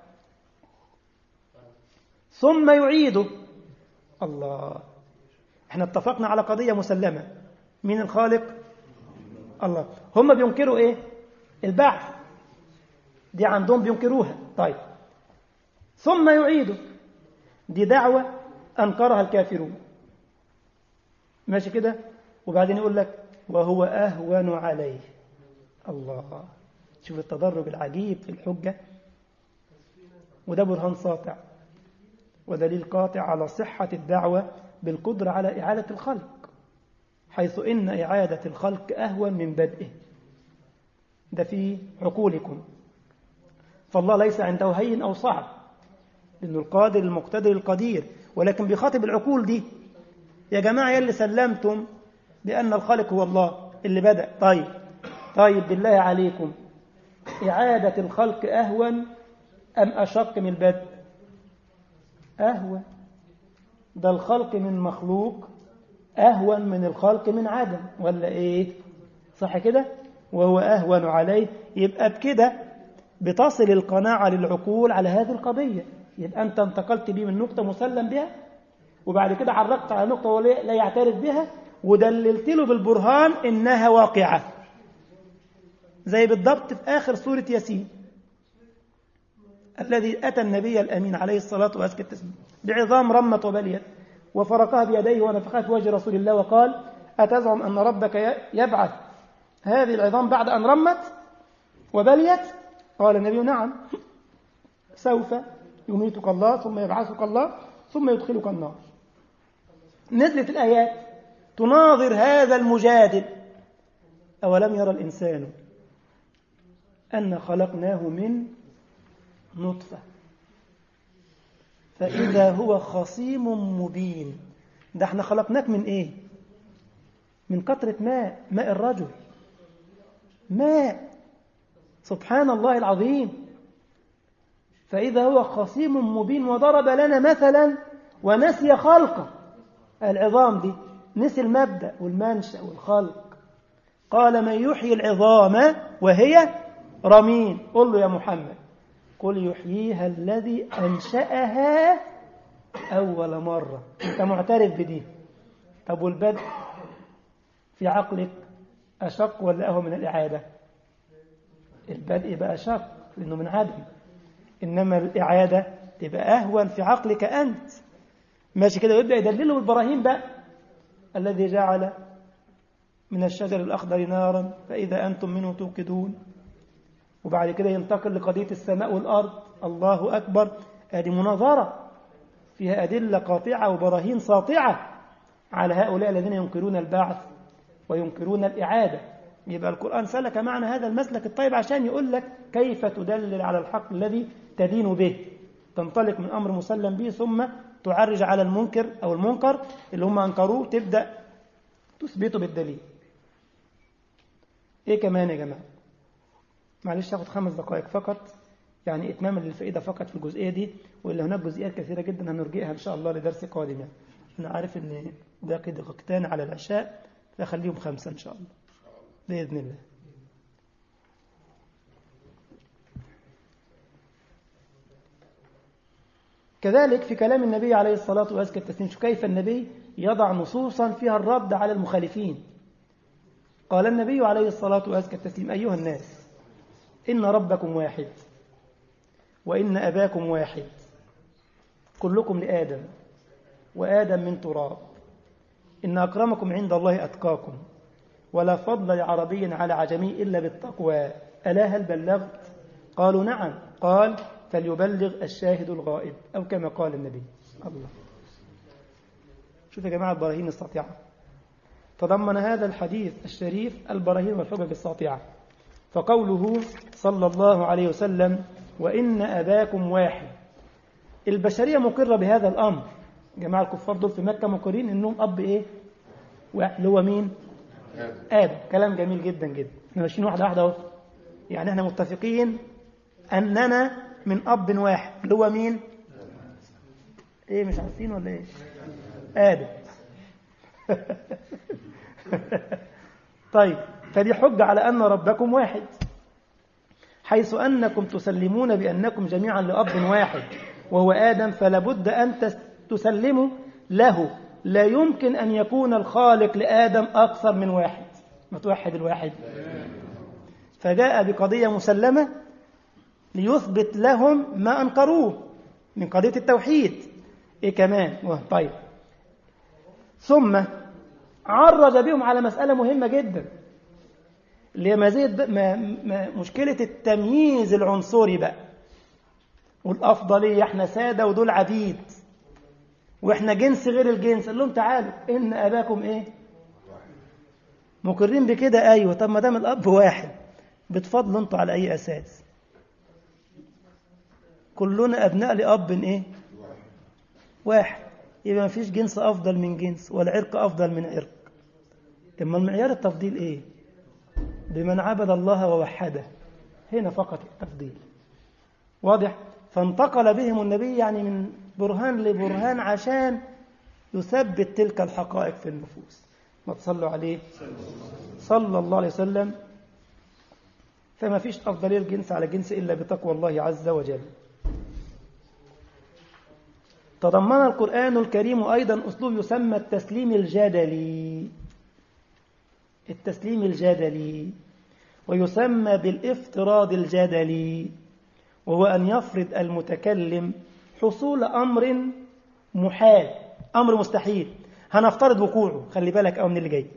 ثم يعيده الله احنا اتفقنا على قضية مسلمة مين الخالق الله هم بينكروا ايه البعث دي عندهم بينكروها طيب ثم يعيده دي دعوة أنكرها الكافرون ماشي كده وبعدين يقول لك وهو أهون عليه الله شوف التدرج العجيب في الحجة وده برهان ساطع ودليل قاطع على صحة الدعوة بالقدرة على إعادة الخلق حيث إن إعادة الخلق أهون من بدئه ده في عقولكم فالله ليس عنده هين أو صعب لأنه القادر المقتدر القدير ولكن بيخاطب العقول دي يا جماعة يلي سلمتم بأن الخالق هو الله اللي بدأ طيب طيب بالله عليكم إعادة الخلق أهون أم أشق من البدء أهون ده الخلق من مخلوق أهون من الخلق من عدم ولا إيه صح كده وهو أهون عليه يبقى بكده بتصل القناعة للعقول على هذه القضية يبقى أنت انتقلت بيه من نقطة مسلم بها وبعد كده عرقت على نقطة هو لا يعترف بها ودللت له بالبرهان إنها واقعة زي بالضبط في آخر سورة ياسين الذي أتى النبي الأمين عليه الصلاة وأزكى التسليم بعظام رمت وبليت وفرقها بيديه ونفخها في وجه رسول الله وقال أتزعم أن ربك يبعث هذه العظام بعد أن رمت وبليت قال النبي نعم سوف يميتك الله ثم يبعثك الله ثم يدخلك النار نزلت الآيات تناظر هذا المجادل أولم يرى الإنسان أن خلقناه من نطفة فإذا هو خصيم مبين ده احنا خلقناك من ايه من قطرة ماء ماء الرجل ماء سبحان الله العظيم فإذا هو خصيم مبين وضرب لنا مثلا ونسي خلقه العظام دي نسي المبدأ والمنشأ والخلق قال من يحيي العظام وهي رميم قل له يا محمد قل يحييها الذي أنشأها أول مرة أنت معترف بدي طب والبدء في عقلك أشق ولا أهو من الإعادة البدء بقى شق لأنه من عدم إنما الإعادة تبقى أهون في عقلك أنت ماشي كده ويبدأ يدلله بالبراهين بقى الذي جعل من الشجر الأخضر نارا فإذا أنتم منه توقدون وبعد كده ينتقل لقضية السماء والأرض الله أكبر هذه مناظرة فيها أدلة قاطعة وبراهين ساطعة على هؤلاء الذين ينكرون البعث وينكرون الإعادة يبقى القرآن سلك معنى هذا المسلك الطيب عشان يقول لك كيف تدلل على الحق الذي تدين به تنطلق من أمر مسلم به ثم تعرج على المنكر أو المنكر اللي هم أنكروه تبدأ تثبته بالدليل إيه كمان يا جماعة معلش هاخد خمس دقائق فقط يعني إتماما للفائدة فقط في الجزئية دي وإلا هناك جزئيات كثيرة جدا هنرجئها إن شاء الله لدرس قادم يعني أنا عارف إن باقي دقيقتين على العشاء فخليهم خمسة إن شاء الله بإذن الله كذلك في كلام النبي عليه الصلاة والسلام التسليم كيف النبي يضع نصوصا فيها الرد على المخالفين قال النبي عليه الصلاة والسلام التسليم أيها الناس إن ربكم واحد وإن أباكم واحد كلكم لآدم وآدم من تراب إن أكرمكم عند الله أتقاكم ولا فضل لعربي على عجمي إلا بالتقوى ألا هل بلغت قالوا نعم قال فليبلغ الشاهد الغائب أو كما قال النبي الله شوف يا جماعة البراهين الساطعة تضمن هذا الحديث الشريف البراهين والحجج الساطعة فقوله صلى الله عليه وسلم وإن أباكم واحد البشرية مقرة بهذا الأمر جماعة الكفار دول في مكة مقرين إنهم أب إيه واحد اللي هو مين آدم كلام جميل جدا جدا احنا ماشيين واحدة واحدة اهو يعني احنا متفقين أننا من أب واحد اللي هو مين ايه مش عارفين ولا ايه آدم طيب فدي حجة على أن ربكم واحد حيث أنكم تسلمون بأنكم جميعا لأب واحد وهو آدم فلا بد أن تسلموا له لا يمكن أن يكون الخالق لآدم أكثر من واحد ما توحد الواحد فجاء بقضية مسلمة ليثبت لهم ما أنكروه من قضية التوحيد إيه كمان طيب ثم عرج بهم على مسألة مهمة جدا اللي هي مزيد ما ما مشكلة التمييز العنصري بقى والأفضلية احنا سادة ودول عبيد واحنا جنس غير الجنس قال لهم تعالوا إن أباكم إيه مقرين بكده أيوة طب ما دام الأب واحد بتفضلوا انتوا على أي أساس كلنا أبناء لأب إيه واحد يبقى ما فيش جنس أفضل من جنس ولا عرق أفضل من عرق إما المعيار التفضيل إيه بمن عبد الله ووحده هنا فقط التفضيل واضح فانتقل بهم النبي يعني من برهان لبرهان عشان يثبت تلك الحقائق في النفوس ما تصلوا عليه صلى الله عليه وسلم فما فيش أفضلية الجنس على جنس إلا بتقوى الله عز وجل تضمن القرآن الكريم أيضا أسلوب يسمى التسليم الجدلي التسليم الجدلي ويسمى بالافتراض الجدلي وهو أن يفرض المتكلم حصول أمر محال أمر مستحيل هنفترض وقوعه خلي بالك أو من اللي جاي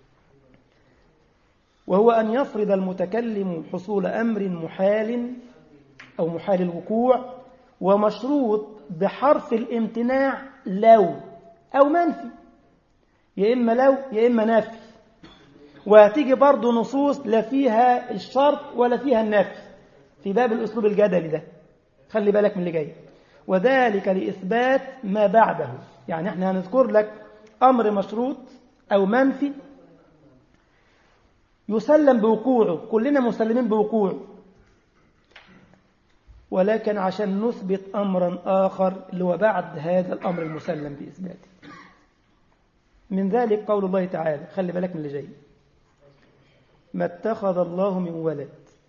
وهو أن يفرض المتكلم حصول أمر محال أو محال الوقوع ومشروط بحرف الامتناع لو أو منفي يا إما لو يا إما نفي وهتيجي برضه نصوص لا فيها الشرط ولا فيها النفي في باب الأسلوب الجدلي ده خلي بالك من اللي جاي وذلك لإثبات ما بعده يعني احنا هنذكر لك أمر مشروط أو منفي يسلم بوقوعه كلنا مسلمين بوقوعه ولكن عشان نثبت أمرا آخر اللي هو بعد هذا الأمر المسلم بإثباته من ذلك قول الله تعالى خلي بالك من اللي جاي ما اتخذ الله من ولد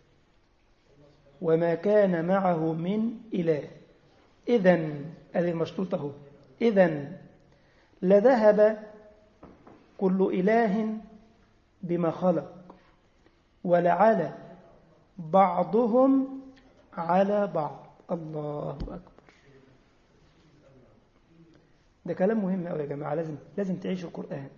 وما كان معه من إله إذا هذه المشروطة إذا لذهب كل إله بما خلق ولعلى بعضهم على بعض الله أكبر ده كلام مهم أوي يا جماعة لازم لازم تعيشوا القرآن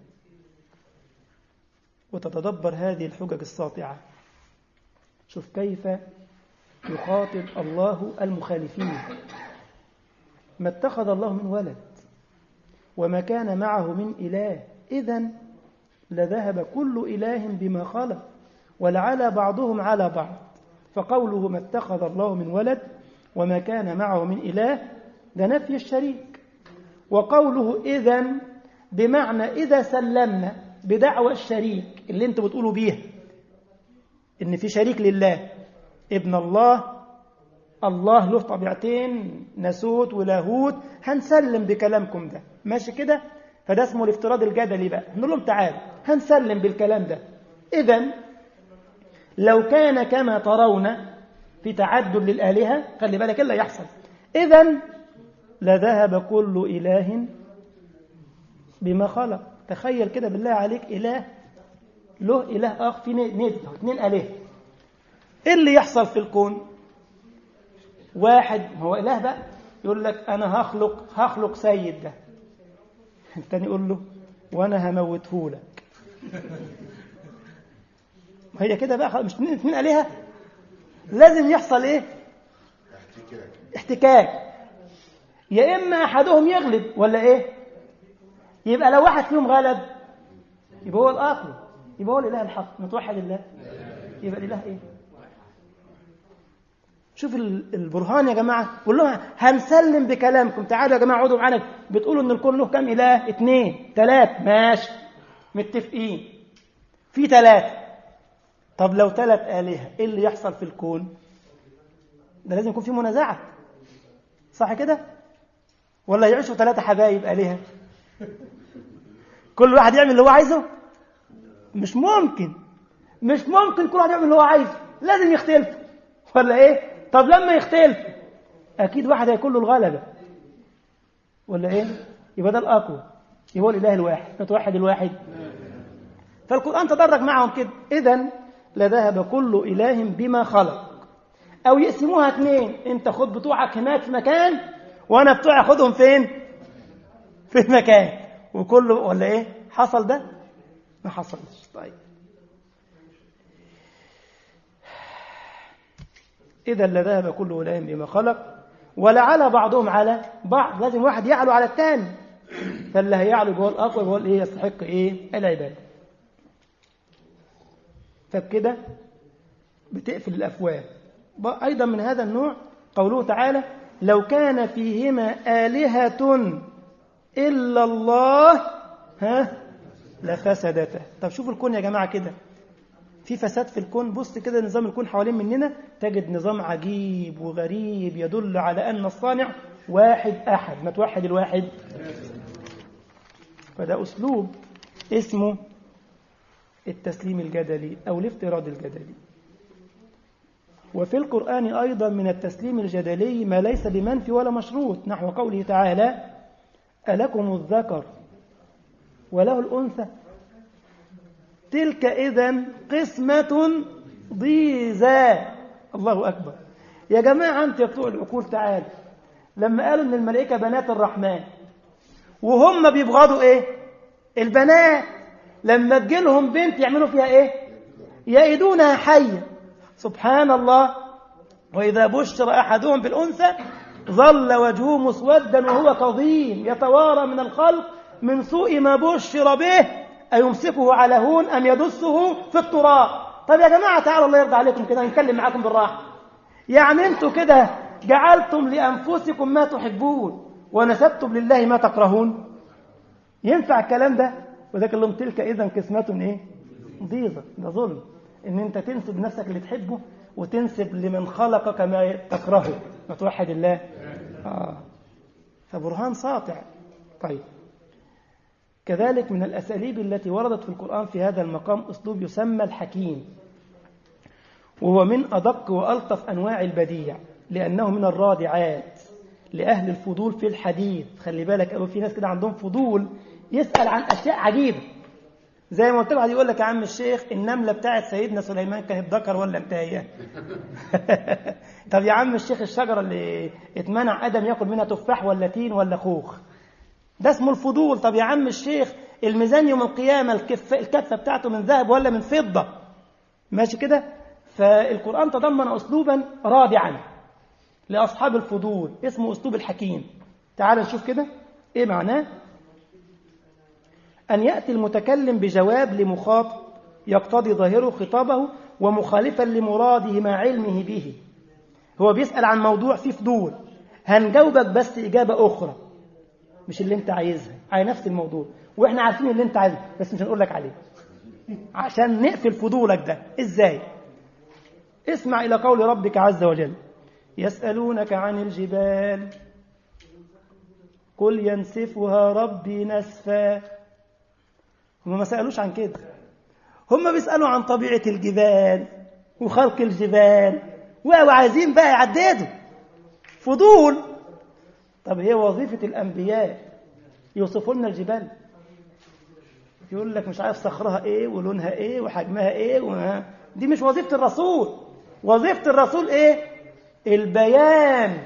وتتدبر هذه الحجج الساطعة شوف كيف يخاطب الله المخالفين ما اتخذ الله من ولد وما كان معه من إله إذا لذهب كل إله بما خلق ولعلى بعضهم على بعض فقوله ما اتخذ الله من ولد وما كان معه من إله ده نفي الشريك وقوله إذا بمعنى إذا سلمنا بدعوى الشريك اللي انتوا بتقولوا بيها إن في شريك لله ابن الله الله له طبيعتين ناسوت ولاهوت هنسلم بكلامكم ده ماشي كده فده اسمه الافتراض الجدلي بقى نقول لهم تعالوا هنسلم بالكلام ده إذا لو كان كما ترون في تعدد للآلهة خلي بالك إلا يحصل إذا لذهب كل إله بما خلق تخيل كده بالله عليك إله له إله آخر في ند اثنين آلهة إيه اللي يحصل في الكون واحد هو إله بقى يقول لك أنا هخلق هخلق سيد ده التاني يقول له وأنا هموته لك هي كده بقى مش اثنين آلهة لازم يحصل إيه احتكاك يا إما أحدهم يغلب ولا إيه يبقى لو واحد فيهم غلب يبقى هو الآخر يبقى هو الإله الحق متوحد الله يبقى الإله إيه شوف البرهان يا جماعة قول لهم هنسلم بكلامكم تعالوا يا جماعة اقعدوا معانا بتقولوا ان الكون له كام إله اثنين ثلاث ماشي متفقين في ثلاثة طب لو ثلاث آلهة ايه اللي يحصل في الكون ده لازم يكون في منازعة صح كده ولا يعيشوا ثلاثة حبايب آلهة كل واحد يعمل اللي هو عايزه مش ممكن مش ممكن كل واحد يعمل اللي هو عايزه لازم يختلفوا ولا ايه طب لما يختلفوا اكيد واحد هيكون له الغلبه ولا ايه يبقى ده الاقوى يبقى هو الاله الواحد نتوحد الواحد فالقران تدرج معهم كده اذا لذهب كل اله بما خلق او يقسموها اثنين انت خد بتوعك هناك في مكان وانا بتوعي اخدهم فين في مكان وكله ولا ايه حصل ده ما حصلش طيب إذا لذهب كل إله بما خلق ولعل بعضهم على بعض لازم واحد يعلو على الثاني فاللي هيعلو هو الأقوى هو الإيه يستحق إيه العبادة فبكده بتقفل الأفواه أيضا من هذا النوع قوله تعالى لو كان فيهما آلهة إلا الله ها لفسدتا طب شوفوا الكون يا جماعة كده في فساد في الكون بص كده نظام الكون حوالين مننا تجد نظام عجيب وغريب يدل على أن الصانع واحد أحد ما توحد الواحد فده أسلوب اسمه التسليم الجدلي أو الافتراض الجدلي وفي القرآن أيضا من التسليم الجدلي ما ليس بمنفي ولا مشروط نحو قوله تعالى ألكم الذكر وله الأنثى تلك إذا قسمة ضيزى الله أكبر يا جماعة أنت يا بتوع العقول تعال لما قالوا إن الملائكة بنات الرحمن وهم بيبغضوا إيه البنات لما تجيلهم بنت يعملوا فيها إيه يئدونها حية سبحان الله وإذا بشر أحدهم بالأنثى ظل وجهه مسودا وهو كظيم يتوارى من الخلق من سوء ما بشر به أيمسكه على هون أم يدسه في التراب طب يا جماعة تعالوا الله يرضى عليكم كده نتكلم معاكم بالراحة يعني انتوا كده جعلتم لأنفسكم ما تحبون ونسبتم لله ما تكرهون ينفع الكلام ده وذاك لهم تلك إذا قسمة إيه ضيزة ده ظلم إن أنت تنسب نفسك اللي تحبه وتنسب لمن خلقك ما تكرهه ما توحد الله آه. فبرهان ساطع طيب كذلك من الأساليب التي وردت في القرآن في هذا المقام أسلوب يسمى الحكيم وهو من أدق وألطف أنواع البديع لأنه من الرادعات لأهل الفضول في الحديث خلي بالك قالوا في ناس كده عندهم فضول يسأل عن أشياء عجيبة زي ما قلت له يقول لك يا عم الشيخ النملة بتاعت سيدنا سليمان كانت ذكر ولا انتهيه طب يا عم الشيخ الشجرة اللي اتمنع آدم ياكل منها تفاح ولا تين ولا خوخ ده اسمه الفضول طب يا عم الشيخ الميزان يوم القيامة الكفة, الكفة بتاعته من ذهب ولا من فضة ماشي كده فالقرآن تضمن أسلوبا رادعا لأصحاب الفضول اسمه أسلوب الحكيم تعال نشوف كده إيه معناه أن يأتي المتكلم بجواب لمخاطب يقتضي ظاهره خطابه ومخالفا لمراده مع علمه به هو بيسأل عن موضوع فيه فضول هنجاوبك بس إجابة أخرى مش اللي انت عايزها على نفس الموضوع واحنا عارفين اللي انت عايزه بس مش هنقول لك عليه عشان نقفل فضولك ده ازاي اسمع إلى قول ربك عز وجل يسألونك عن الجبال قل ينسفها ربي نسفا هم ما سألوش عن كده هم بيسألوا عن طبيعة الجبال وخلق الجبال وعايزين بقى يعددوا فضول طب هي وظيفة الأنبياء يوصفوا لنا الجبال يقول لك مش عارف صخرها ايه ولونها ايه وحجمها ايه و... دي مش وظيفة الرسول وظيفة الرسول ايه البيان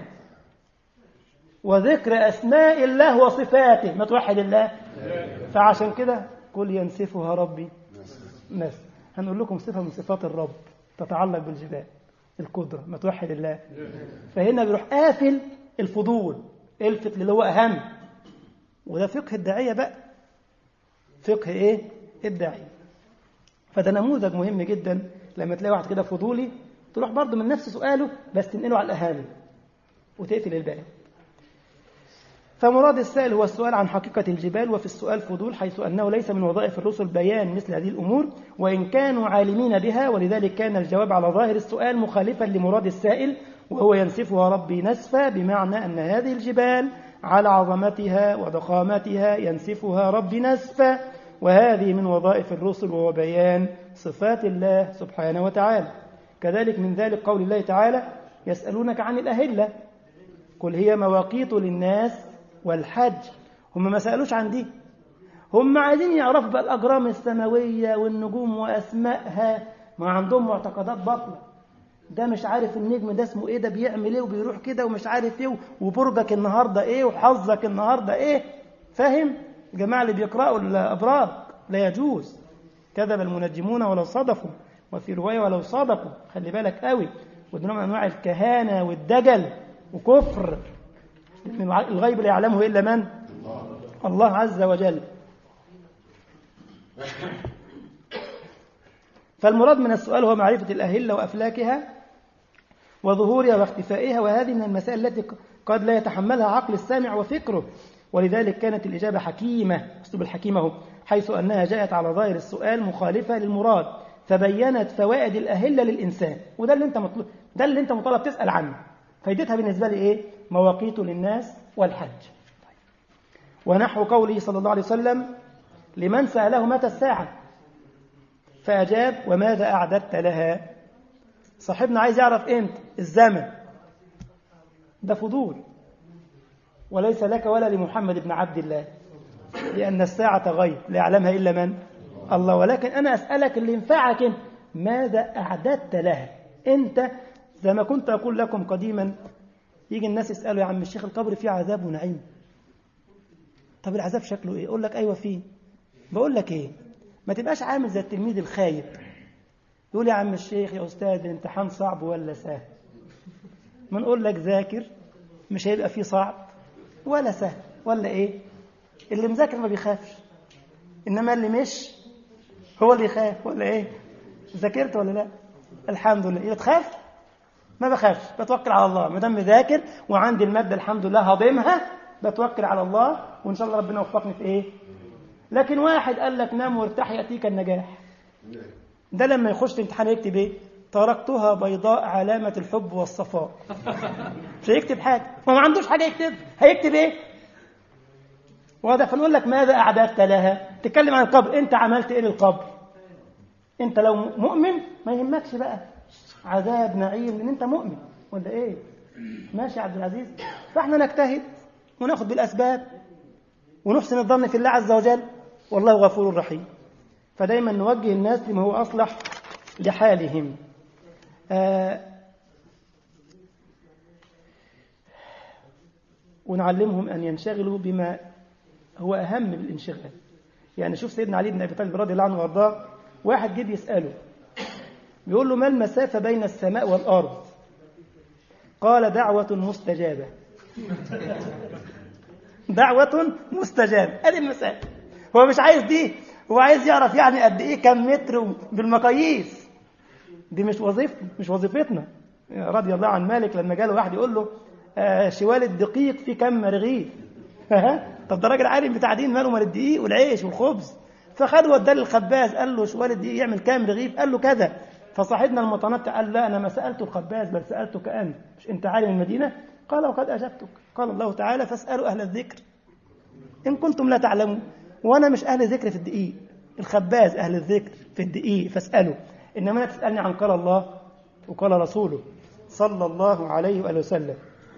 وذكر أسماء الله وصفاته ما توحد الله فعشان كده قل ينسفها ربي نس هنقول لكم صفة من صفات الرب تتعلق بالجبال القدرة ما توحد الله فهنا بيروح قافل الفضول الفت اللي هو أهم وده فقه الداعية بقى فقه إيه الداعية فده نموذج مهم جدا لما تلاقي واحد كده فضولي تروح برضه من نفس سؤاله بس تنقله على الأهم وتقفل الباب فمراد السائل هو السؤال عن حقيقة الجبال وفي السؤال فضول حيث أنه ليس من وظائف الرسل بيان مثل هذه الأمور وإن كانوا عالمين بها ولذلك كان الجواب على ظاهر السؤال مخالفا لمراد السائل وهو ينسفها ربي نسفا بمعنى أن هذه الجبال على عظمتها وضخامتها ينسفها ربي نسفا وهذه من وظائف الرسل وهو بيان صفات الله سبحانه وتعالى كذلك من ذلك قول الله تعالى يسألونك عن الأهلة قل هي مواقيت للناس والحج هم ما سألوش عن دي هم عايزين يعرفوا بقى الأجرام السماوية والنجوم وأسمائها ما عندهم معتقدات باطلة ده مش عارف النجم ده اسمه ايه ده بيعمل ايه وبيروح كده ومش عارف ايه وبرجك النهارده ايه وحظك النهارده ايه فاهم الجماعه اللي بيقرأوا الأبراج لا يجوز كذب المنجمون ولو صدفوا وفي رواية ولو صدقوا خلي بالك قوي وده نوع من أنواع الكهانة والدجل وكفر من الغيب لا يعلمه إلا من الله عز وجل فالمراد من السؤال هو معرفة الأهلة وأفلاكها وظهورها واختفائها وهذه من المسائل التي قد لا يتحملها عقل السامع وفكره ولذلك كانت الإجابة حكيمة أسلوب الحكيمة حيث أنها جاءت على ظاهر السؤال مخالفة للمراد فبينت فوائد الأهلة للإنسان وده اللي أنت مطلوب ده اللي أنت مطالب تسأل عنه فائدتها بالنسبة لي إيه؟ مواقيت للناس والحج ونحو قوله صلى الله عليه وسلم لمن سأله متى الساعة فأجاب وماذا أعددت لها صاحبنا عايز يعرف إمتى الزمن ده فضول وليس لك ولا لمحمد بن عبد الله لأن الساعة غيب لا يعلمها إلا من الله ولكن أنا أسألك اللي ينفعك انت ماذا أعددت لها أنت زي ما كنت أقول لكم قديما يجي الناس يسألوا يا عم الشيخ القبر فيه عذاب ونعيم طب العذاب شكله إيه أقول لك أيوة فيه بقول لك إيه ما تبقاش عامل زي التلميذ الخايب يقول يا عم الشيخ يا أستاذ الامتحان صعب ولا سهل ما نقول لك ذاكر مش هيبقى فيه صعب ولا سهل ولا إيه اللي مذاكر ما بيخافش إنما اللي مش هو اللي يخاف ولا إيه ذاكرت ولا لا الحمد لله إيه تخاف ما بخافش بتوكل على الله ما دام مذاكر وعندي المادة الحمد لله هضمها بتوكل على الله وإن شاء الله ربنا يوفقني في إيه لكن واحد قال لك نام وارتاح يأتيك النجاح ده لما يخش الامتحان يكتب إيه تركتها بيضاء علامة الحب والصفاء مش هيكتب حاجة هو ما عندوش حاجة يكتب هيكتب ايه واضح فنقول لك ماذا أعددت لها تتكلم عن القبر أنت عملت إيه للقبر أنت لو مؤمن ما يهمكش بقى عذاب نعيم لأن أنت مؤمن ولا إيه ماشي يا عبد العزيز فإحنا نجتهد وناخد بالأسباب ونحسن الظن في الله عز وجل والله غفور رحيم فدايما نوجه الناس لما هو أصلح لحالهم آه ونعلمهم أن ينشغلوا بما هو أهم من الانشغال يعني شوف سيدنا علي بن أبي طالب رضي الله عنه وارضاه واحد جه يسأله بيقول له ما المسافة بين السماء والأرض قال دعوة مستجابة دعوة مستجابة هذه المسافة هو مش عايز دي هو عايز يعرف يعني قد ايه كم متر بالمقاييس دي مش وظيفة مش وظيفتنا رضي الله عن مالك لما جاله واحد يقول له آه شوال الدقيق في كم رغيف طب ده راجل عالم بتاع دين ماله مال الدقيق والعيش والخبز فخد وداه للخباز قال له شوال الدقيق يعمل كام رغيف قال له كذا فصاحبنا المتنطع قال لا انا ما سالت الخباز بل سالتك انت مش انت عالم المدينه قال وقد اجبتك قال الله تعالى فاسالوا اهل الذكر ان كنتم لا تعلمون وانا مش اهل ذكر في الدقيق الخباز اهل الذكر في الدقيق فاسالوا انما لا تسالني عن قال الله وقال رسوله صلى الله عليه واله وسلم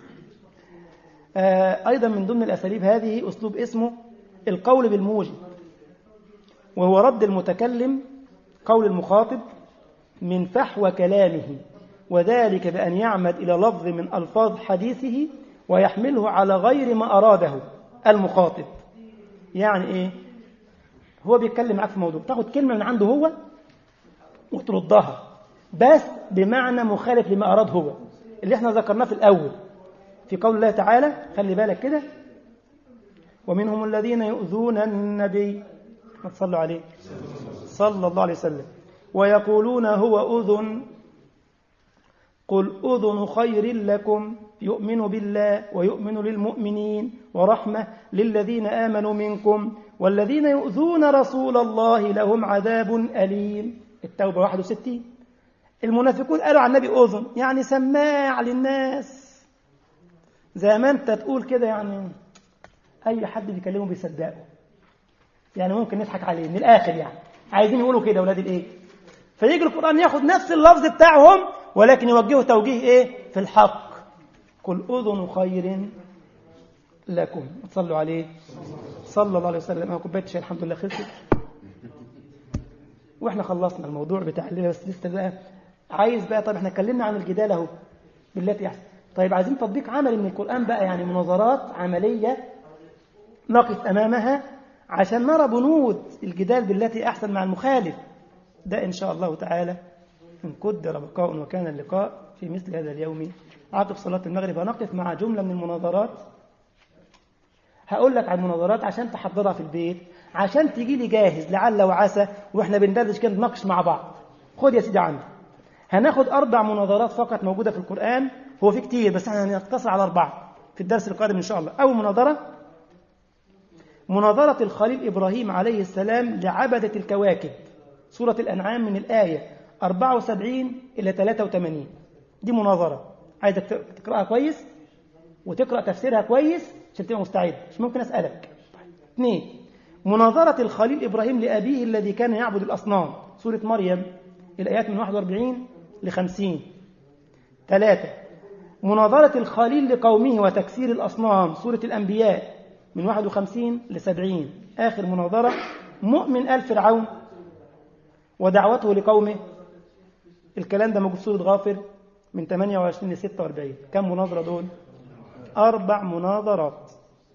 آه ايضا من ضمن الاساليب هذه اسلوب اسمه القول بالموجب وهو رد المتكلم قول المخاطب من فحوى كلامه وذلك بأن يعمد إلى لفظ من ألفاظ حديثه ويحمله على غير ما أراده المخاطب يعني إيه هو بيتكلم معاك في موضوع تاخد كلمة من عنده هو وتردها بس بمعنى مخالف لما أراد هو اللي احنا ذكرناه في الأول في قول الله تعالى خلي بالك كده ومنهم الذين يؤذون النبي ما تصلوا عليه صلى الله عليه وسلم ويقولون هو أذن قل أذن خير لكم يؤمن بالله ويؤمن للمؤمنين ورحمة للذين آمنوا منكم والذين يؤذون رسول الله لهم عذاب أليم التوبة 61 المنافقون قالوا عن النبي أذن يعني سماع للناس زي ما أنت تقول كده يعني أي حد بيكلمه بيصدقه يعني ممكن نضحك عليه من الآخر يعني عايزين يقولوا كده أولاد الإيه فيجي القرآن ياخد نفس اللفظ بتاعهم ولكن يوجهه توجيه إيه في الحق قل أذن خير لكم صلوا عليه صلى الله عليه وسلم أنا كوبايه شاي الحمد لله خلصت واحنا خلصنا الموضوع بتاع الليله بس لسه بقى عايز بقى طب احنا اتكلمنا عن الجدال اهو بالتي احسن طيب عايزين تطبيق عملي من القران بقى يعني مناظرات عمليه نقف امامها عشان نرى بنود الجدال بالتي احسن مع المخالف ده ان شاء الله تعالى ان قدر بقاء وكان اللقاء في مثل هذا اليوم عقب صلاه المغرب هنقف مع جمله من المناظرات هقول لك عن المناظرات عشان تحضرها في البيت عشان تجي لي جاهز لعل وعسى واحنا بندردش كده نناقش مع بعض خد يا سيدي عندي هناخد اربع مناظرات فقط موجوده في القران هو في كتير بس احنا هنقتصر على اربعه في الدرس القادم ان شاء الله اول مناظره مناظره الخليل ابراهيم عليه السلام لعبده الكواكب سوره الانعام من الايه 74 الى 83 دي مناظره عايزك تقراها كويس وتقرا تفسيرها كويس عشان تبقى مستعد مش ممكن اسالك اثنين مناظرة الخليل إبراهيم لأبيه الذي كان يعبد الأصنام سورة مريم الآيات من 41 ل 50 ثلاثة مناظرة الخليل لقومه وتكسير الأصنام سورة الأنبياء من 51 ل 70 آخر مناظرة مؤمن آل فرعون ودعوته لقومه الكلام ده موجود في سورة غافر من 28 ل 46 كم مناظرة دول؟ أربع مناظرات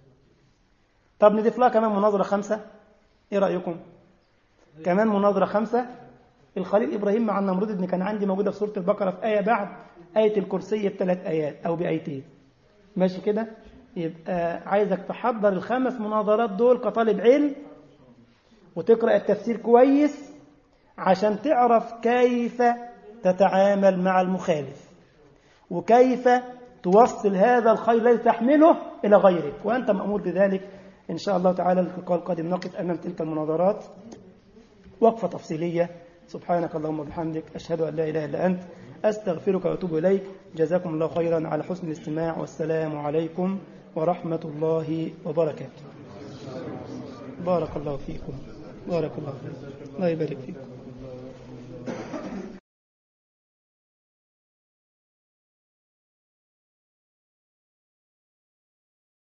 طب نضيف لها كمان مناظرة خمسة إيه رأيكم كمان مناظرة خمسة الخليل إبراهيم مع النمرود ابن كان عندي موجودة في سورة البقرة في آية بعد آية الكرسي بثلاث آيات أو بآيتين ماشي كده يبقى عايزك تحضر الخمس مناظرات دول كطالب علم وتقرأ التفسير كويس عشان تعرف كيف تتعامل مع المخالف وكيف توصل هذا الخير الذي تحمله إلى غيرك وأنت مأمور بذلك إن شاء الله تعالى اللقاء القادم نقف أمام تلك المناظرات وقفة تفصيلية سبحانك اللهم وبحمدك أشهد أن لا إله إلا أنت أستغفرك وأتوب إليك جزاكم الله خيرا على حسن الاستماع والسلام عليكم ورحمة الله وبركاته بارك الله فيكم بارك الله فيكم الله يبارك فيكم